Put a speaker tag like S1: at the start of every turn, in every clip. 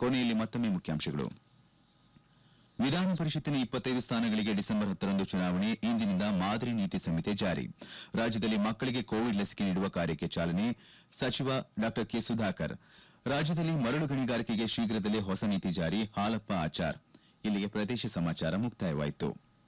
S1: ಕೊನೆಯಲ್ಲಿ ಮತ್ತೊಮ್ಮೆ ಮುಖ್ಯಾಂಶಗಳು ವಿಧಾನ ಪರಿಷತ್ತಿನ ಇಪ್ಪತ್ತೈದು ಸ್ಥಾನಗಳಿಗೆ ಡಿಸೆಂಬರ್ ಹತ್ತರಂದು ಚುನಾವಣೆ ಇಂದಿನಿಂದ ಮಾದರಿ ನೀತಿ ಸಂಹಿತೆ ಜಾರಿ ರಾಜ್ಯದಲ್ಲಿ ಮಕ್ಕಳಿಗೆ ಕೋವಿಡ್ ಲಸಿಕೆ ನೀಡುವ ಕಾರ್ಯಕ್ಕೆ ಚಾಲನೆ ಸಚಿವ ಡಾ ಕೆ ಸುಧಾಕರ್ ರಾಜ್ಯದಲ್ಲಿ ಮರಳು ಗಣಿಗಾರಿಕೆಗೆ ಶೀಘ್ರದಲ್ಲೇ ಹೊಸ ನೀತಿ ಜಾರಿ ಹಾಲಪ್ಪ ಆಚಾರ್ ಇಲ್ಲಿಗೆ ಪ್ರದೇಶ ಸಮಾಚಾರ ಮುಕ್ತಾಯವಾಯಿತು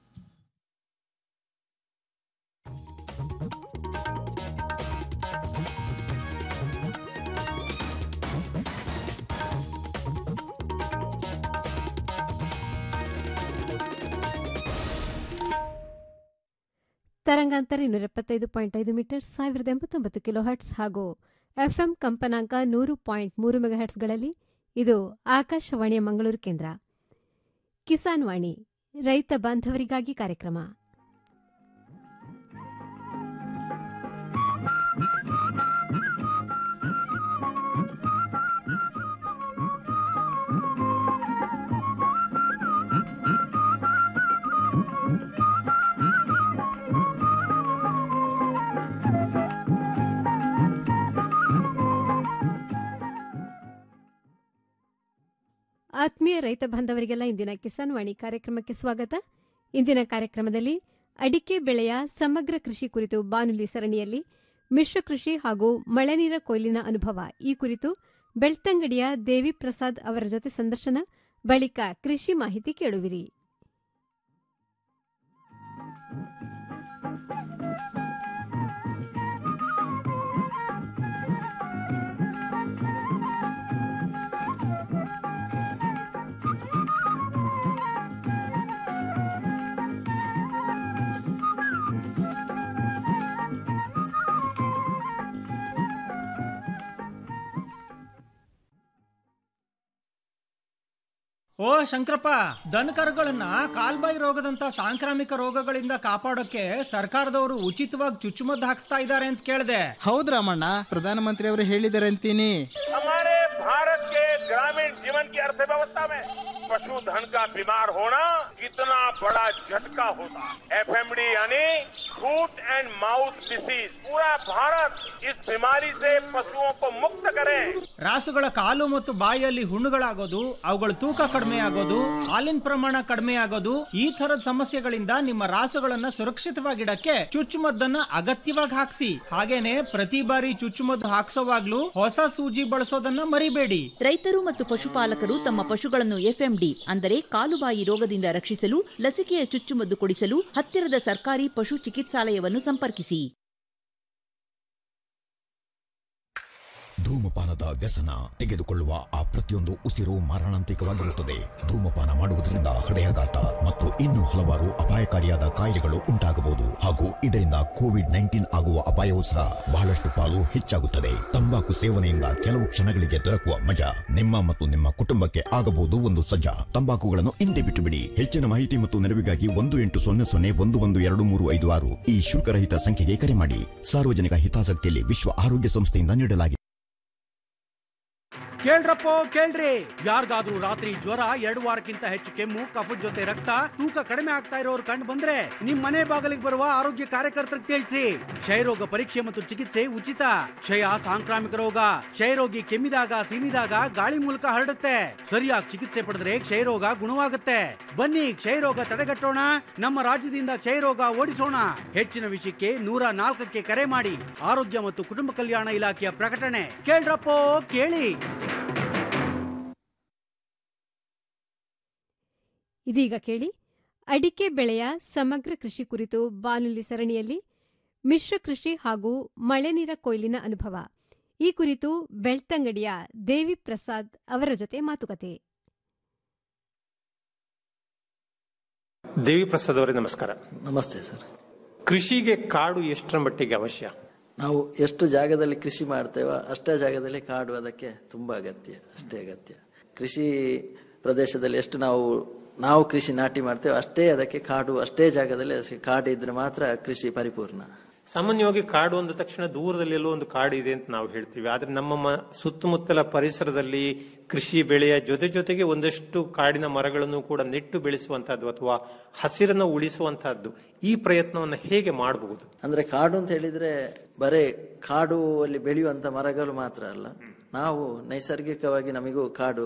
S2: ತರಂಗಾಂತರ ಇನ್ನೂರ ಎಪ್ಪತ್ತೈದು ಪಾಯಿಂಟ್ ಐದು ಮೀಟರ್ ಸಾವಿರದ ಎಂಬತ್ತೊಂಬತ್ತು ಕಿಲೋ ಹರ್ಟ್ಸ್ ಹಾಗೂ ಎಫ್ಎಂ ಕಂಪನಾಂಕ ನೂರು ಪಾಯಿಂಟ್ ಮೂರು ಮೆಗಾಹರ್ಟ್ಸ್ಗಳಲ್ಲಿ ಇದು ಆಕಾಶವಾಣಿಯ ಮಂಗಳೂರು ಕೇಂದ್ರ ಕಿಸಾನ್ ವಾಣಿ ರೈತ ಬಾಂಧವರಿಗಾಗಿ ಕಾರ್ಯಕ್ರಮ ಆತ್ಮೀಯ ರೈತ ಬಾಂಧವರಿಗೆಲ್ಲ ಇಂದಿನ ಕಿಸಾನ್ ವಾಣಿ ಕಾರ್ಯಕ್ರಮಕ್ಕೆ ಸ್ವಾಗತ ಇಂದಿನ ಕಾರ್ಯಕ್ರಮದಲ್ಲಿ ಅಡಿಕೆ ಬೆಳೆಯ ಸಮಗ್ರ ಕೃಷಿ ಕುರಿತು ಬಾನುಲಿ ಸರಣಿಯಲ್ಲಿ ಮಿಶ್ರ ಕೃಷಿ ಹಾಗೂ ಮಳೆನೀರ ಕೊಯ್ಲಿನ ಅನುಭವ ಈ ಕುರಿತು ಬೆಳ್ತಂಗಡಿಯ ದೇವಿ ಪ್ರಸಾದ್ ಅವರ ಜೊತೆ ಸಂದರ್ಶನ ಬಳಿಕ ಕೃಷಿ ಮಾಹಿತಿ ಕೇಳುವಿರಿ
S3: ಓ ಶಂಕರಪ್ಪ ದನಕರುಗಳನ್ನ ಕಾಲ್ಬಾಯಿ ರೋಗದಂತ ಸಾಂಕ್ರಾಮಿಕ ರೋಗಗಳಿಂದ ಕಾಪಾಡೋಕೆ ಸರ್ಕಾರದವರು ಉಚಿತವಾಗಿ ಚುಚ್ಚುಮದ್ದು ಹಾಕ್ಸ್ತಾ ಇದ್ದಾರೆ ಅಂತ ಕೇಳಿದೆ
S4: ಹೌದ್ ರಾಮಣ್ಣ ಪ್ರಧಾನಮಂತ್ರಿ ಅವರು ಹೇಳಿದ್ದಾರೆ ಅಂತೀನಿ
S5: हमारे भारत के ग्रामीण जीवन की अर्थव्यवस्था में पशुधन का बीमार होना कितना बड़ा झटका होता है एफएमडी यानी फूट एंड माउथ डिसीज पूरा भारत इस बीमारी से पशुओं को मुक्त करे
S3: ರಾಸುಗಳ ಕಾಲು ಮತ್ತು ಬಾಯಿಯಲ್ಲಿ ಹುಣ್ಣುಗಳಾಗೋದು ಅವುಗಳ ತೂಕ ಕಡಿಮೆ ಆಗೋದು ಹಾಲಿನ ಪ್ರಮಾಣ ಕಡಿಮೆ ಆಗೋದು ಈ ತರದ ಸಮಸ್ಯೆಗಳಿಂದ ನಿಮ್ಮ ರಾಸುಗಳನ್ನ ಸುರಕ್ಷಿತವಾಗಿಡಕ್ಕೆ ಚುಚ್ಚುಮದ್ದನ್ನ ಅಗತ್ಯವಾಗಿ ಹಾಕ್ಸಿ ಹಾಗೇನೆ ಪ್ರತಿ ಬಾರಿ ಚುಚ್ಚುಮದ್ದು ಹಾಕ್ಸೋವಾಗ್ಲೂ ಹೊಸ ಸೂಜಿ ಬಳಸೋದನ್ನ ಮರಿಬೇಡಿ
S6: ರೈತರು ಮತ್ತು ಪಶುಪಾಲಕರು ತಮ್ಮ ಪಶುಗಳನ್ನು ಎಫ್ಎಂಡಿ ಅಂದರೆ ಕಾಲುಬಾಯಿ ರೋಗದಿಂದ ರಕ್ಷಿಸಲು ಲಸಿಕೆಯ ಚುಚ್ಚುಮದ್ದು ಕೊಡಿಸಲು ಹತ್ತಿರದ ಸರ್ಕಾರಿ ಪಶು ಚಿಕಿತ್ಸಾಲಯವನ್ನು ಸಂಪರ್ಕಿಸಿ
S7: ಧೂಮಪಾನದ ವ್ಯಸನ ತೆಗೆದುಕೊಳ್ಳುವ ಆ ಪ್ರತಿಯೊಂದು ಉಸಿರು ಮಾರಣಾಂತಿಕವಾಗಿರುತ್ತದೆ ಧೂಮಪಾನ ಮಾಡುವುದರಿಂದ ಹೃದಯಾಘಾತ ಮತ್ತು ಇನ್ನೂ ಹಲವಾರು ಅಪಾಯಕಾರಿಯಾದ ಕಾಯಿಲೆಗಳು ಉಂಟಾಗಬಹುದು ಹಾಗೂ ಇದರಿಂದ ಕೋವಿಡ್ ನೈನ್ಟೀನ್ ಆಗುವ ಅಪಾಯವೂ ಸಹ ಬಹಳಷ್ಟು ಪಾಲು ಹೆಚ್ಚಾಗುತ್ತದೆ ತಂಬಾಕು ಸೇವನೆಯಿಂದ ಕೆಲವು ಕ್ಷಣಗಳಿಗೆ ದೊರಕುವ ಮಜಾ ನಿಮ್ಮ ಮತ್ತು ನಿಮ್ಮ ಕುಟುಂಬಕ್ಕೆ ಆಗಬಹುದು ಒಂದು ಸಜ್ಜಾ ತಂಬಾಕುಗಳನ್ನು ಹಿಂದೆ ಬಿಟ್ಟು ಬಿಡಿ ಹೆಚ್ಚಿನ ಮಾಹಿತಿ ಮತ್ತು ನೆರವಿಗಾಗಿ ಒಂದು ಎಂಟು ಸೊನ್ನೆ ಸೊನ್ನೆ ಒಂದು ಒಂದು ಎರಡು ಮೂರು ಐದು ಆರು ಈ ಶುಲ್ಕರಹಿತ ಸಂಖ್ಯೆಗೆ ಕರೆ ಮಾಡಿ ಸಾರ್ವಜನಿಕ ಹಿತಾಸಕ್ತಿಯಲ್ಲಿ ವಿಶ್ವ ಆರೋಗ್ಯ ಸಂಸ್ಥೆಯಿಂದ ನೀಡಲಾಗಿದೆ
S8: ಕೇಳ್ರಪ್ಪೋ ಕೇಳ್ರಿ ಯಾರಿಗಾದ್ರೂ ರಾತ್ರಿ ಜ್ವರ ಎರಡು ವಾರಕ್ಕಿಂತ ಹೆಚ್ಚು ಕೆಮ್ಮು ಕಫದ ಜೊತೆ ರಕ್ತ ತೂಕ ಕಡಿಮೆ ಆಗ್ತಾ ಇರೋರು ಕಂಡು ಬಂದ್ರೆ ನಿಮ್ ಮನೆ ಬಾಗಿಲಿಗೆ ಬರುವ ಆರೋಗ್ಯ ಕಾರ್ಯಕರ್ತರಿಗೆ ತಿಳಿಸಿ ಕ್ಷಯರೋಗ ಪರೀಕ್ಷೆ ಮತ್ತು ಚಿಕಿತ್ಸೆ ಉಚಿತ ಕ್ಷಯ ಸಾಂಕ್ರಾಮಿಕ ರೋಗ ಕ್ಷಯರೋಗಿ ಕೆಮ್ಮಿದಾಗ ಸೀನಿದಾಗ ಗಾಳಿ ಮೂಲಕ ಹರಡುತ್ತೆ ಸರಿಯಾಗಿ ಚಿಕಿತ್ಸೆ ಪಡೆದ್ರೆ ಕ್ಷಯರೋಗ ಗುಣವಾಗುತ್ತೆ ಬನ್ನಿ ಕ್ಷಯರೋಗ ತಡೆಗಟ್ಟೋಣ ನಮ್ಮ ರಾಜ್ಯದಿಂದ ಕ್ಷಯರೋಗ ಓಡಿಸೋಣ ಹೆಚ್ಚಿನ ವಿಷಯಕ್ಕೆ ನೂರ ನಾಲ್ಕಕ್ಕೆ ಕರೆ ಮಾಡಿ ಆರೋಗ್ಯ ಮತ್ತು ಕುಟುಂಬ ಕಲ್ಯಾಣ ಇಲಾಖೆಯ ಪ್ರಕಟಣೆ ಕೇಳ್ರಪ್ಪೋ ಕೇಳಿ
S2: ಇದೀಗ ಕೇಳಿ ಅಡಿಕೆ ಬೆಳೆಯ ಸಮಗ್ರ ಕೃಷಿ ಕುರಿತು ಬಾನುಲಿ ಸರಣಿಯಲ್ಲಿ ಮಿಶ್ರ ಕೃಷಿ ಹಾಗೂ ಮಳೆನೀರ ಕೊಯ್ಲಿನ ಅನುಭವ ಈ ಕುರಿತು ಬೆಳ್ತಂಗಡಿಯ ದೇವಿ ಪ್ರಸಾದ್ ಅವರ ಜೊತೆ ಮಾತುಕತೆ
S9: ದೇವಿ ಪ್ರಸಾದ್ ಅವರೇ ನಮಸ್ಕಾರ
S10: ನಮಸ್ತೆ ಸರ್
S9: ಕೃಷಿಗೆ ಕಾಡು ಎಷ್ಟರ ಮಟ್ಟಿಗೆ ಅವಶ್ಯ
S10: ನಾವು ಎಷ್ಟು ಜಾಗದಲ್ಲಿ ಕೃಷಿ ಮಾಡ್ತೇವೋ ಅಷ್ಟೇ ಜಾಗದಲ್ಲಿ ಕಾಡು ಅದಕ್ಕೆ ತುಂಬ ಅಗತ್ಯ ಅಷ್ಟೇ ಅಗತ್ಯ ಕೃಷಿ ಪ್ರದೇಶದಲ್ಲಿ ಎಷ್ಟು ನಾವು ನಾವು ಕೃಷಿ ನಾಟಿ ಮಾಡ್ತೇವೆ ಅಷ್ಟೇ ಅದಕ್ಕೆ ಕಾಡು ಅಷ್ಟೇ ಜಾಗದಲ್ಲಿ ಅದಕ್ಕೆ ಕಾಡು ಇದ್ರೆ ಮಾತ್ರ ಕೃಷಿ ಪರಿಪೂರ್ಣ
S9: ಸಾಮಾನ್ಯವಾಗಿ ಕಾಡು ಅಂದ ತಕ್ಷಣ ದೂರದಲ್ಲಿ ಎಲ್ಲೋ ಒಂದು ಕಾಡು ಇದೆ ಅಂತ ನಾವು ಹೇಳ್ತೀವಿ ಆದ್ರೆ ನಮ್ಮ ಮ- ಸುತ್ತಮುತ್ತಲ ಪರಿಸರದಲ್ಲಿ ಕೃಷಿ ಬೆಳೆಯ ಜೊತೆ ಜೊತೆಗೆ ಒಂದಷ್ಟು ಕಾಡಿನ ಮರಗಳನ್ನು ಕೂಡ ನೆಟ್ಟು ಬೆಳೆಸುವಂತಹದ್ದು ಅಥವಾ ಹಸಿರನ್ನು ಉಳಿಸುವಂತಹದ್ದು ಈ ಪ್ರಯತ್ನವನ್ನು ಹೇಗೆ ಮಾಡಬಹುದು
S10: ಅಂದ್ರೆ ಕಾಡು ಅಂತ ಹೇಳಿದ್ರೆ ಬರೇ ಕಾಡು ಅಲ್ಲಿ ಬೆಳೆಯುವಂತ ಮರಗಳು ಮಾತ್ರ ಅಲ್ಲ ನಾವು ನೈಸರ್ಗಿಕವಾಗಿ ನಮಗೂ ಕಾಡು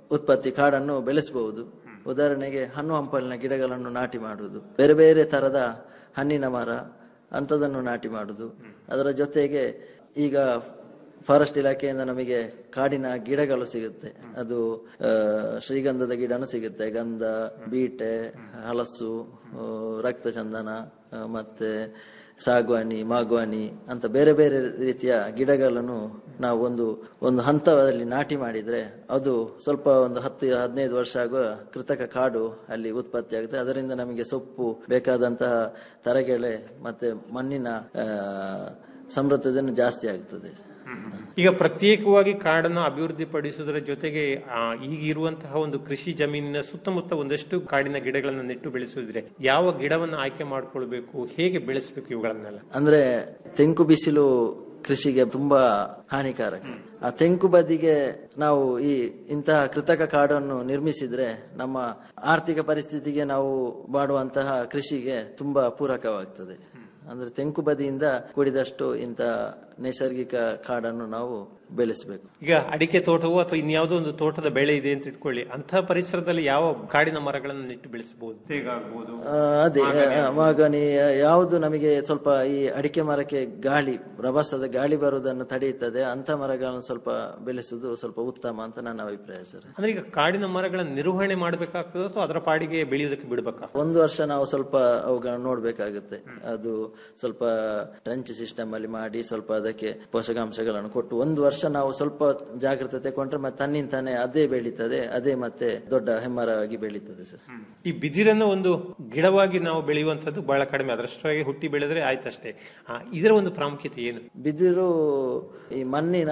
S10: ಉತ್ಪತ್ತಿ ಕಾಡನ್ನು ಬೆಳೆಸಬಹುದು ಉದಾಹರಣೆಗೆ ಹಣ್ಣು ಹಂಪಲಿನ ಗಿಡಗಳನ್ನು ನಾಟಿ ಮಾಡುವುದು ಬೇರೆ ಬೇರೆ ತರದ ಹಣ್ಣಿನ ಮರ ಅಂಥದನ್ನು ನಾಟಿ ಮಾಡುವುದು ಅದರ ಜೊತೆಗೆ ಈಗ ಫಾರೆಸ್ಟ್ ಇಲಾಖೆಯಿಂದ ನಮಗೆ ಕಾಡಿನ ಗಿಡಗಳು ಸಿಗುತ್ತೆ ಅದು ಆ, ಶ್ರೀಗಂಧದ ಗಿಡನೂ ಸಿಗುತ್ತೆ ಗಂಧ ಬೀಟೆ ಹಲಸು ಆ, ರಕ್ತಚಂದನ ಆ, ಮತ್ತೆ ಸಾಗುವಾನಿ ಮಾಗುವಾನಿ ಅಂತ ಬೇರೆ ಬೇರೆ ರೀತಿಯ ಗಿಡಗಳನ್ನು ನಾವು ಒಂದು ಒಂದು ಹಂತದಲ್ಲಿ ನಾಟಿ ಮಾಡಿದ್ರೆ ಅದು ಸ್ವಲ್ಪ ಒಂದು ಹತ್ತು ಹದಿನೈದು ವರ್ಷ ಆಗುವ ಕೃತಕ ಕಾಡು ಅಲ್ಲಿ ಉತ್ಪತ್ತಿ ಆಗುತ್ತೆ ಅದರಿಂದ ನಮಗೆ ಸೊಪ್ಪು ಬೇಕಾದಂತಹ ತರಗೆಲೆ ಮತ್ತೆ ಮಣ್ಣಿನ ಆ, ಸಮೃದ್ಧತೆಯನ್ನು ಜಾಸ್ತಿ ಆಗ್ತದೆ
S9: ಈಗ ಪ್ರತ್ಯೇಕವಾಗಿ ಕಾಡನ್ನು ಅಭಿವೃದ್ಧಿ ಪಡಿಸುವುದರ ಜೊತೆಗೆ ಆ, ಈಗ ಇರುವಂತಹ ಒಂದು ಕೃಷಿ ಜಮೀನಿನ ಸುತ್ತಮುತ್ತ ಒಂದಷ್ಟು ಕಾಡಿನ ಗಿಡಗಳನ್ನು ನೆಟ್ಟು ಬೆಳೆಸುವುದ್ರೆ ಯಾವ ಗಿಡವನ್ನು ಆಯ್ಕೆ ಮಾಡ್ಕೊಳ್ಬೇಕು ಹೇಗೆ ಬೆಳೆಸಬೇಕು ಇವುಗಳನ್ನೆಲ್ಲ
S10: ಅಂದ್ರೆ ತೆಂಕು ಬಿಸಿಲು ಕೃಷಿಗೆ ತುಂಬಾ ಹಾನಿಕಾರಕ ಆ ತೆಂಕು ಬದಿಗೆ ನಾವು ಈ ಇಂತಹ ಕೃತಕ ಕಾಡನ್ನು ನಿರ್ಮಿಸಿದ್ರೆ ನಮ್ಮ ಆರ್ಥಿಕ ಪರಿಸ್ಥಿತಿಗೆ ನಾವು ಮಾಡುವಂತಹ ಕೃಷಿಗೆ ತುಂಬಾ ಪೂರಕವಾಗ್ತದೆ ಅಂದ್ರೆ ತೆಂಕು ಬದಿಯಿಂದ ಕೂಡಿದಷ್ಟು ಇಂಥ ನೈಸರ್ಗಿಕ ಕಾಡನ್ನು ನಾವು ಬೆಳೆಸಬೇಕು
S9: ಈಗ ಅಡಿಕೆ ತೋಟವೋ ಅಥವಾ ಇನ್ಯಾವುದೋ ಒಂದು ತೋಟದ ಬೆಳೆ ಇದೆ ಅಂತ ಇಟ್ಕೊಳ್ಳಿ ಅಂತಹ ಪರಿಸರದಲ್ಲಿ ಯಾವ ಕಾಡಿನ ಮರಗಳನ್ನು ನೆಟ್ಟು ಬೆಳೆಸಬಹುದು ತೇಗ ಆಗ್ಬೋದು
S10: ಆ, ಅದೇ ಆ, ಮಾಗನಿ ಯಾವುದು ನಮಗೆ ಸ್ವಲ್ಪ ಈ ಅಡಿಕೆ ಮರಕ್ಕೆ ಗಾಳಿ ರಭಸದ ಗಾಳಿ ಬರುವುದನ್ನು ತಡೆಯುತ್ತದೆ ಅಂತ ಮರಗಳನ್ನು ಸ್ವಲ್ಪ ಬೆಳೆಸುವುದು ಸ್ವಲ್ಪ ಉತ್ತಮ ಅಂತ ನನ್ನ ಅಭಿಪ್ರಾಯ ಸರ್
S9: ಅಂದ್ರೆ ಈಗ ಕಾಡಿನ ಮರಗಳ ನಿರ್ವಹಣೆ ಮಾಡಬೇಕಾಗ್ತದೆ ಅಥವಾ ಅದರ ಪಾಡಿಗೆ ಬೆಳೆಯುವುದಕ್ಕೆ ಬಿಡಬೇಕಾ
S10: ಒಂದು ವರ್ಷ ನಾವು ಸ್ವಲ್ಪ ಅವುಗಳನ್ನು ನೋಡ್ಬೇಕಾಗುತ್ತೆ ಅದು ಸ್ವಲ್ಪ ಟ್ರಂಚ್ ಸಿಸ್ಟಮ್ ಅಲ್ಲಿ ಮಾಡಿ ಸ್ವಲ್ಪ ಅದಕ್ಕೆ ಪೋಷಕಾಂಶಗಳನ್ನು ಕೊಟ್ಟು ಒಂದು ವರ್ಷ ನಾವು ಸ್ವಲ್ಪ ಜಾಗ್ರತೆ ತಗೊಂಡ್ರೆ ಮತ್ತೆ ತನ್ನಿಂತಾನೆ ಅದೇ ಬೆಳೀತದೆ ಅದೇ ಮತ್ತೆ ದೊಡ್ಡ ಹೆಮ್ಮರವಾಗಿ ಬೆಳೀತದೆ ಸರ್
S9: ಈ ಬಿದಿರನ್ನು ಒಂದು ಗಿಡವಾಗಿ ನಾವು ಬೆಳೆಯುವಂತದ್ದು ಬಹಳ ಕಡಿಮೆ ಅದರಷ್ಟಾಗಿ ಹುಟ್ಟಿ ಬೆಳೆದ್ರೆ ಆಯ್ತಷ್ಟೇ ಆ, ಇದರ ಒಂದು ಪ್ರಾಮುಖ್ಯತೆ ಏನು
S10: ಬಿದಿರು ಈ ಮಣ್ಣಿನ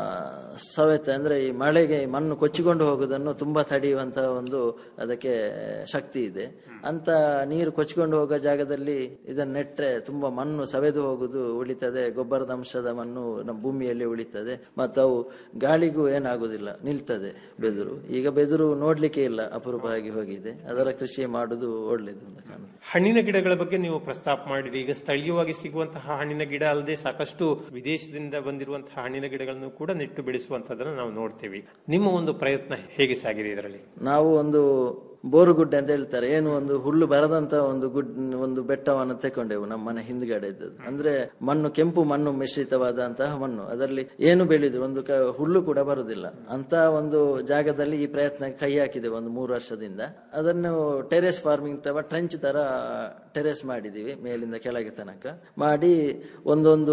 S10: ಸವೆತ ಅಂದ್ರೆ ಈ ಮಳೆಗೆ ಈ ಮಣ್ಣು ಕೊಚ್ಚಿಕೊಂಡು ಹೋಗುವುದನ್ನು ತುಂಬಾ ತಡೆಯುವಂತಹ ಒಂದು ಅದಕ್ಕೆ ಶಕ್ತಿ ಇದೆ ಅಂತ ನೀರು ಕೊಚ್ಚಿಕೊಂಡು ಹೋಗೋ ಜಾಗದಲ್ಲಿ ಇದನ್ನ ನೆಟ್ರೆ ತುಂಬಾ ಮಣ್ಣು ಸವೆದು ಹೋಗುದು ಉಳಿತದೆ ಗೊಬ್ಬರದ ಅಂಶದ ಮಣ್ಣು ನಮ್ಮ ಭೂಮಿಯಲ್ಲಿ ಉಳಿತದೆ ಮತ್ತು ಅವು ಗಾಳಿಗೂ ಏನಾಗುದಿಲ್ಲ ನಿಲ್ತದೆ ಬೆದರು ಈಗ ಬೆದರು ನೋಡ್ಲಿಕ್ಕೆ ಇಲ್ಲ ಅಪರೂಪ ಆಗಿ ಹೋಗಿದೆ ಅದರ ಕೃಷಿ ಮಾಡುದು ಒಳ್ಳೇದು ಅಂತ ಕಾಣುತ್ತೆ
S9: ಹಣ್ಣಿನ ಗಿಡಗಳ ಬಗ್ಗೆ ನೀವು ಪ್ರಸ್ತಾಪ ಮಾಡಿರಿ ಈಗ ಸ್ಥಳೀಯವಾಗಿ ಸಿಗುವಂತಹ ಹಣ್ಣಿನ ಗಿಡ ಅಲ್ಲದೆ ಸಾಕಷ್ಟು ವಿದೇಶದಿಂದ ಬಂದಿರುವಂತಹ ಹಣ್ಣಿನ ಗಿಡಗಳನ್ನು ಕೂಡ ನೆಟ್ಟು ಬೆಳೆಸುವಂತದನ್ನ ನಾವು ನೋಡ್ತೇವೆ ನಿಮ್ಮ ಒಂದು ಪ್ರಯತ್ನ ಹೇಗೆ ಸಾಗಿದೆ ಇದರಲ್ಲಿ
S10: ನಾವು ಒಂದು ಬೋರುಗುಡ್ಡೆ ಅಂತ ಹೇಳ್ತಾರೆ ಏನು ಒಂದು ಹುಲ್ಲು ಬರದಂತ ಒಂದು ಗುಡ್ ಒಂದು ಬೆಟ್ಟವನ್ನು ತಕೊಂಡೆವು ನಮ್ಮ ಮನೆ ಹಿಂದ್ಗಡೆ ಇದ್ದದ್ದು ಅಂದ್ರೆ ಮಣ್ಣು ಕೆಂಪು ಮಣ್ಣು ಮಿಶ್ರಿತವಾದಂತಹ ಮಣ್ಣು ಅದರಲ್ಲಿ ಏನು ಬೆಳೆಯುದು ಒಂದು ಕ- ಹುಲ್ಲು ಕೂಡ ಬರುದಿಲ್ಲ ಅಂತ ಒಂದು ಜಾಗದಲ್ಲಿ ಈ ಪ್ರಯತ್ನ ಕೈ ಹಾಕಿದೆ ಒಂದು ಮೂರು ವರ್ಷದಿಂದ ಅದನ್ನು ಟೆರೆಸ್ ಫಾರ್ಮಿಂಗ್ ತರ ಟ್ರೆಂಚ್ ತರ ಟೆರೆಸ್ ಮಾಡಿದೀವಿ ಮೇಲಿಂದ ಕೆಳಗೆ ತನಕ ಮಾಡಿ ಒಂದೊಂದು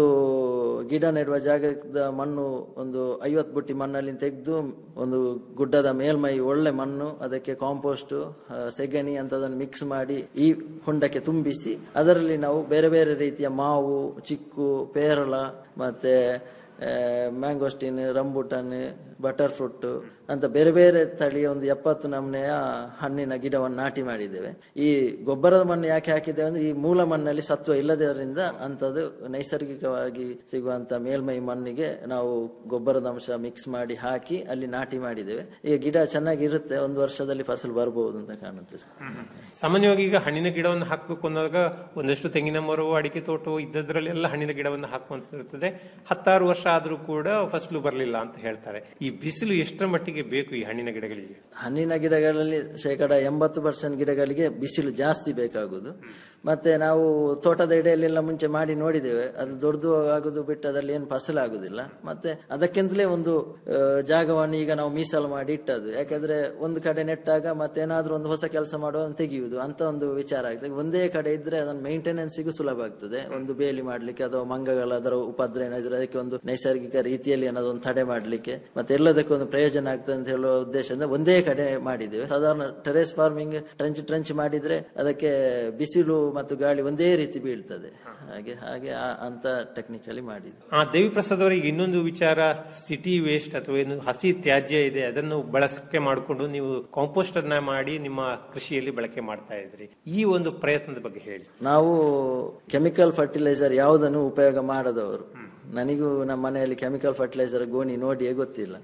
S10: ಗಿಡ ನೆಡುವ ಜಾಗದ ಮಣ್ಣು ಒಂದು ಐವತ್ತು ಬುಟ್ಟಿ ಮಣ್ಣಲ್ಲಿ ತೆಗೆದು ಒಂದು ಗುಡ್ಡದ ಮೇಲ್ಮೈ ಒಳ್ಳೆ ಮಣ್ಣು ಅದಕ್ಕೆ ಕಾಂಪೋಸ್ಟ್ ಸೆಗಣಿ ಅಂತದನ್ನು ಮಿಕ್ಸ್ ಮಾಡಿ ಈ ಹೊಂಡಕ್ಕೆ ತುಂಬಿಸಿ ಅದರಲ್ಲಿ ನಾವು ಬೇರೆ ಬೇರೆ ರೀತಿಯ ಮಾವು ಚಿಕ್ಕು ಪೇರಳ ಮತ್ತೆ ಮ್ಯಾಂಗೋಸ್ಟಿನ್ ರಂಬುಟನ್ ಬಟರ್ ಫ್ರೂಟ್ ಅಂತ ಬೇರೆ ಬೇರೆ ತಳಿಯ ಒಂದು ಎಪ್ಪತ್ತು ನಮೂನೆಯ ಹಣ್ಣಿನ ಗಿಡವನ್ನು ನಾಟಿ ಮಾಡಿದ್ದೇವೆ ಈ ಗೊಬ್ಬರದ ಮಣ್ಣು ಯಾಕೆ ಹಾಕಿದ್ದೇವೆ ಅಂದ್ರೆ ಈ ಮೂಲ ಮಣ್ಣಲ್ಲಿ ಸತ್ವ ಇಲ್ಲದರಿಂದ ಅಂತದ್ದು ನೈಸರ್ಗಿಕವಾಗಿ ಸಿಗುವಂತ ಮೇಲ್ಮೈ ಮಣ್ಣಿಗೆ ನಾವು ಗೊಬ್ಬರದ ಅಂಶ ಮಿಕ್ಸ್ ಮಾಡಿ ಹಾಕಿ ಅಲ್ಲಿ ನಾಟಿ ಮಾಡಿದ್ದೇವೆ ಈಗ ಗಿಡ ಚೆನ್ನಾಗಿ ಇರುತ್ತೆ ಒಂದು ವರ್ಷದಲ್ಲಿ ಫಸಲು ಬರಬಹುದು ಅಂತ ಕಾಣುತ್ತೆ ಸರ್.
S9: ಸಾಮಾನ್ಯವಾಗಿ ಈಗ ಹಣ್ಣಿನ ಗಿಡವನ್ನು ಹಾಕಬೇಕು ಅಂದಾಗ ಒಂದಷ್ಟು ತೆಂಗಿನ ಮರವು ಅಡಿಕೆ ತೋಟವು ಇದ್ದದ್ರಲ್ಲೆಲ್ಲ ಹಣ್ಣಿನ ಗಿಡವನ್ನು ಹಾಕುವಂತಿರ್ತದೆ ಹತ್ತಾರು ವರ್ಷ ಆದ್ರೂ ಕೂಡ ಫಸಲು ಬರಲಿಲ್ಲ ಅಂತ ಹೇಳ್ತಾರೆ ಈ ಬಿಸಿಲು ಎಷ್ಟರ ಮಟ್ಟಿಗೆ ಬೇಕು ಈ ಹಣ್ಣಿನ ಗಿಡಗಳಿಗೆ
S10: ಹಣ್ಣಿನ ಗಿಡಗಳಲ್ಲಿ ಶೇಕಡ ಎಂಬತ್ತು ಪರ್ಸೆಂಟ್ ಗಿಡಗಳಿಗೆ ಬಿಸಿಲು ಜಾಸ್ತಿ ಬೇಕಾಗುದು ಮತ್ತೆ ನಾವು ತೋಟದ ಎಡೆಯಲ್ಲೆಲ್ಲ ಮುಂಚೆ ಮಾಡಿ ನೋಡಿದ್ದೇವೆ ಅದು ದೊಡ್ಡದು ಆಗುದು ಬಿಟ್ಟು ಅದರಲ್ಲಿ ಏನು ಫಸಲು ಆಗುದಿಲ್ಲ ಮತ್ತೆ ಅದಕ್ಕಿಂತಲೇ ಒಂದು ಆ, ಜಾಗವನ್ನು ಈಗ ನಾವು ಮೀಸಲು ಮಾಡಿ ಇಟ್ಟದ್ದು ಯಾಕಂದ್ರೆ ಒಂದು ಕಡೆ ನೆಟ್ಟಾಗ ಮತ್ತೆ ಏನಾದ್ರೂ ಒಂದು ಹೊಸ ಕೆಲಸ ಮಾಡುವ ತೆಗೆಯುವುದು ಅಂತ ಒಂದು ವಿಚಾರ ಆಗ್ತದೆ ಒಂದೇ ಕಡೆ ಇದ್ರೆ ಅದನ್ನ ಮೇಂಟೆನೆನ್ಸಿಗೂ ಸುಲಭ ಆಗ್ತದೆ ಒಂದು ಬೇಲಿ ಮಾಡ್ಲಿಕ್ಕೆ ಅಥವಾ ಮಂಗಗಳ ಅದರ ಉಪದ್ರ ಏನಾದ್ರೆ ಅದಕ್ಕೆ ಒಂದು ನೈಸರ್ಗಿಕ ರೀತಿಯಲ್ಲಿ ಏನಾದ್ರು ಒಂದು ತಡೆ ಮಾಡ್ಲಿಕ್ಕೆ ಮತ್ತೆ ಎಲ್ಲದಕ್ಕೂ ಒಂದು ಪ್ರಯೋಜನ ಆಗ್ತದೆ ಅಂತ ಹೇಳುವ ಉದ್ದೇಶದಿಂದ ಒಂದೇ ಕಡೆ ಮಾಡಿದ್ದೇವೆ ಸಾಧಾರಣ ಟೆರೇಸ್ ಫಾರ್ಮಿಂಗ್ ಟ್ರಂಚ್ ಟ್ರಂಚ್ ಮಾಡಿದ್ರೆ ಅದಕ್ಕೆ ಬಿಸಿಲು ಮತ್ತು ಗಾಳಿ ಒಂದೇ ರೀತಿ ಬೀಳ್ತದೆ ಹಾಗೆ ಹಾಗೆ ಆ- ಅಂತ ಟೆಕ್ನಿಕಲಿ ಮಾಡಿದ್ವಿ
S9: ಆ ದೇವಿ ಪ್ರಸಾದ್ ಅವರಿಗೆ ಇನ್ನೊಂದು ವಿಚಾರ ಸಿಟಿ ವೇಸ್ಟ್ ಅಥವಾ ಏನು ಹಸಿ ತ್ಯಾಜ್ಯ ಇದೆ ಅದನ್ನು ಬಳಕೆ ಮಾಡಿಕೊಂಡು ನೀವು ಕಾಂಪೋಸ್ಟ್ ಅನ್ನ ಮಾಡಿ ನಿಮ್ಮ ಕೃಷಿಯಲ್ಲಿ ಬಳಕೆ ಮಾಡ್ತಾ ಇದ್ರಿ ಈ ಒಂದು ಪ್ರಯತ್ನದ ಬಗ್ಗೆ ಹೇಳಿ
S10: ನಾವು ಕೆಮಿಕಲ್ ಫರ್ಟಿಲೈಸರ್ ಯಾವುದನ್ನು ಉಪಯೋಗ ಮಾಡದವರು ನನಗೂ ನಮ್ಮ ಮನೆಯಲ್ಲಿ ಕೆಮಿಕಲ್ ಫರ್ಟಿಲೈಸರ್ ಗೋಣಿ ನೋಡಿಯೇ ಗೊತ್ತಿಲ್ಲ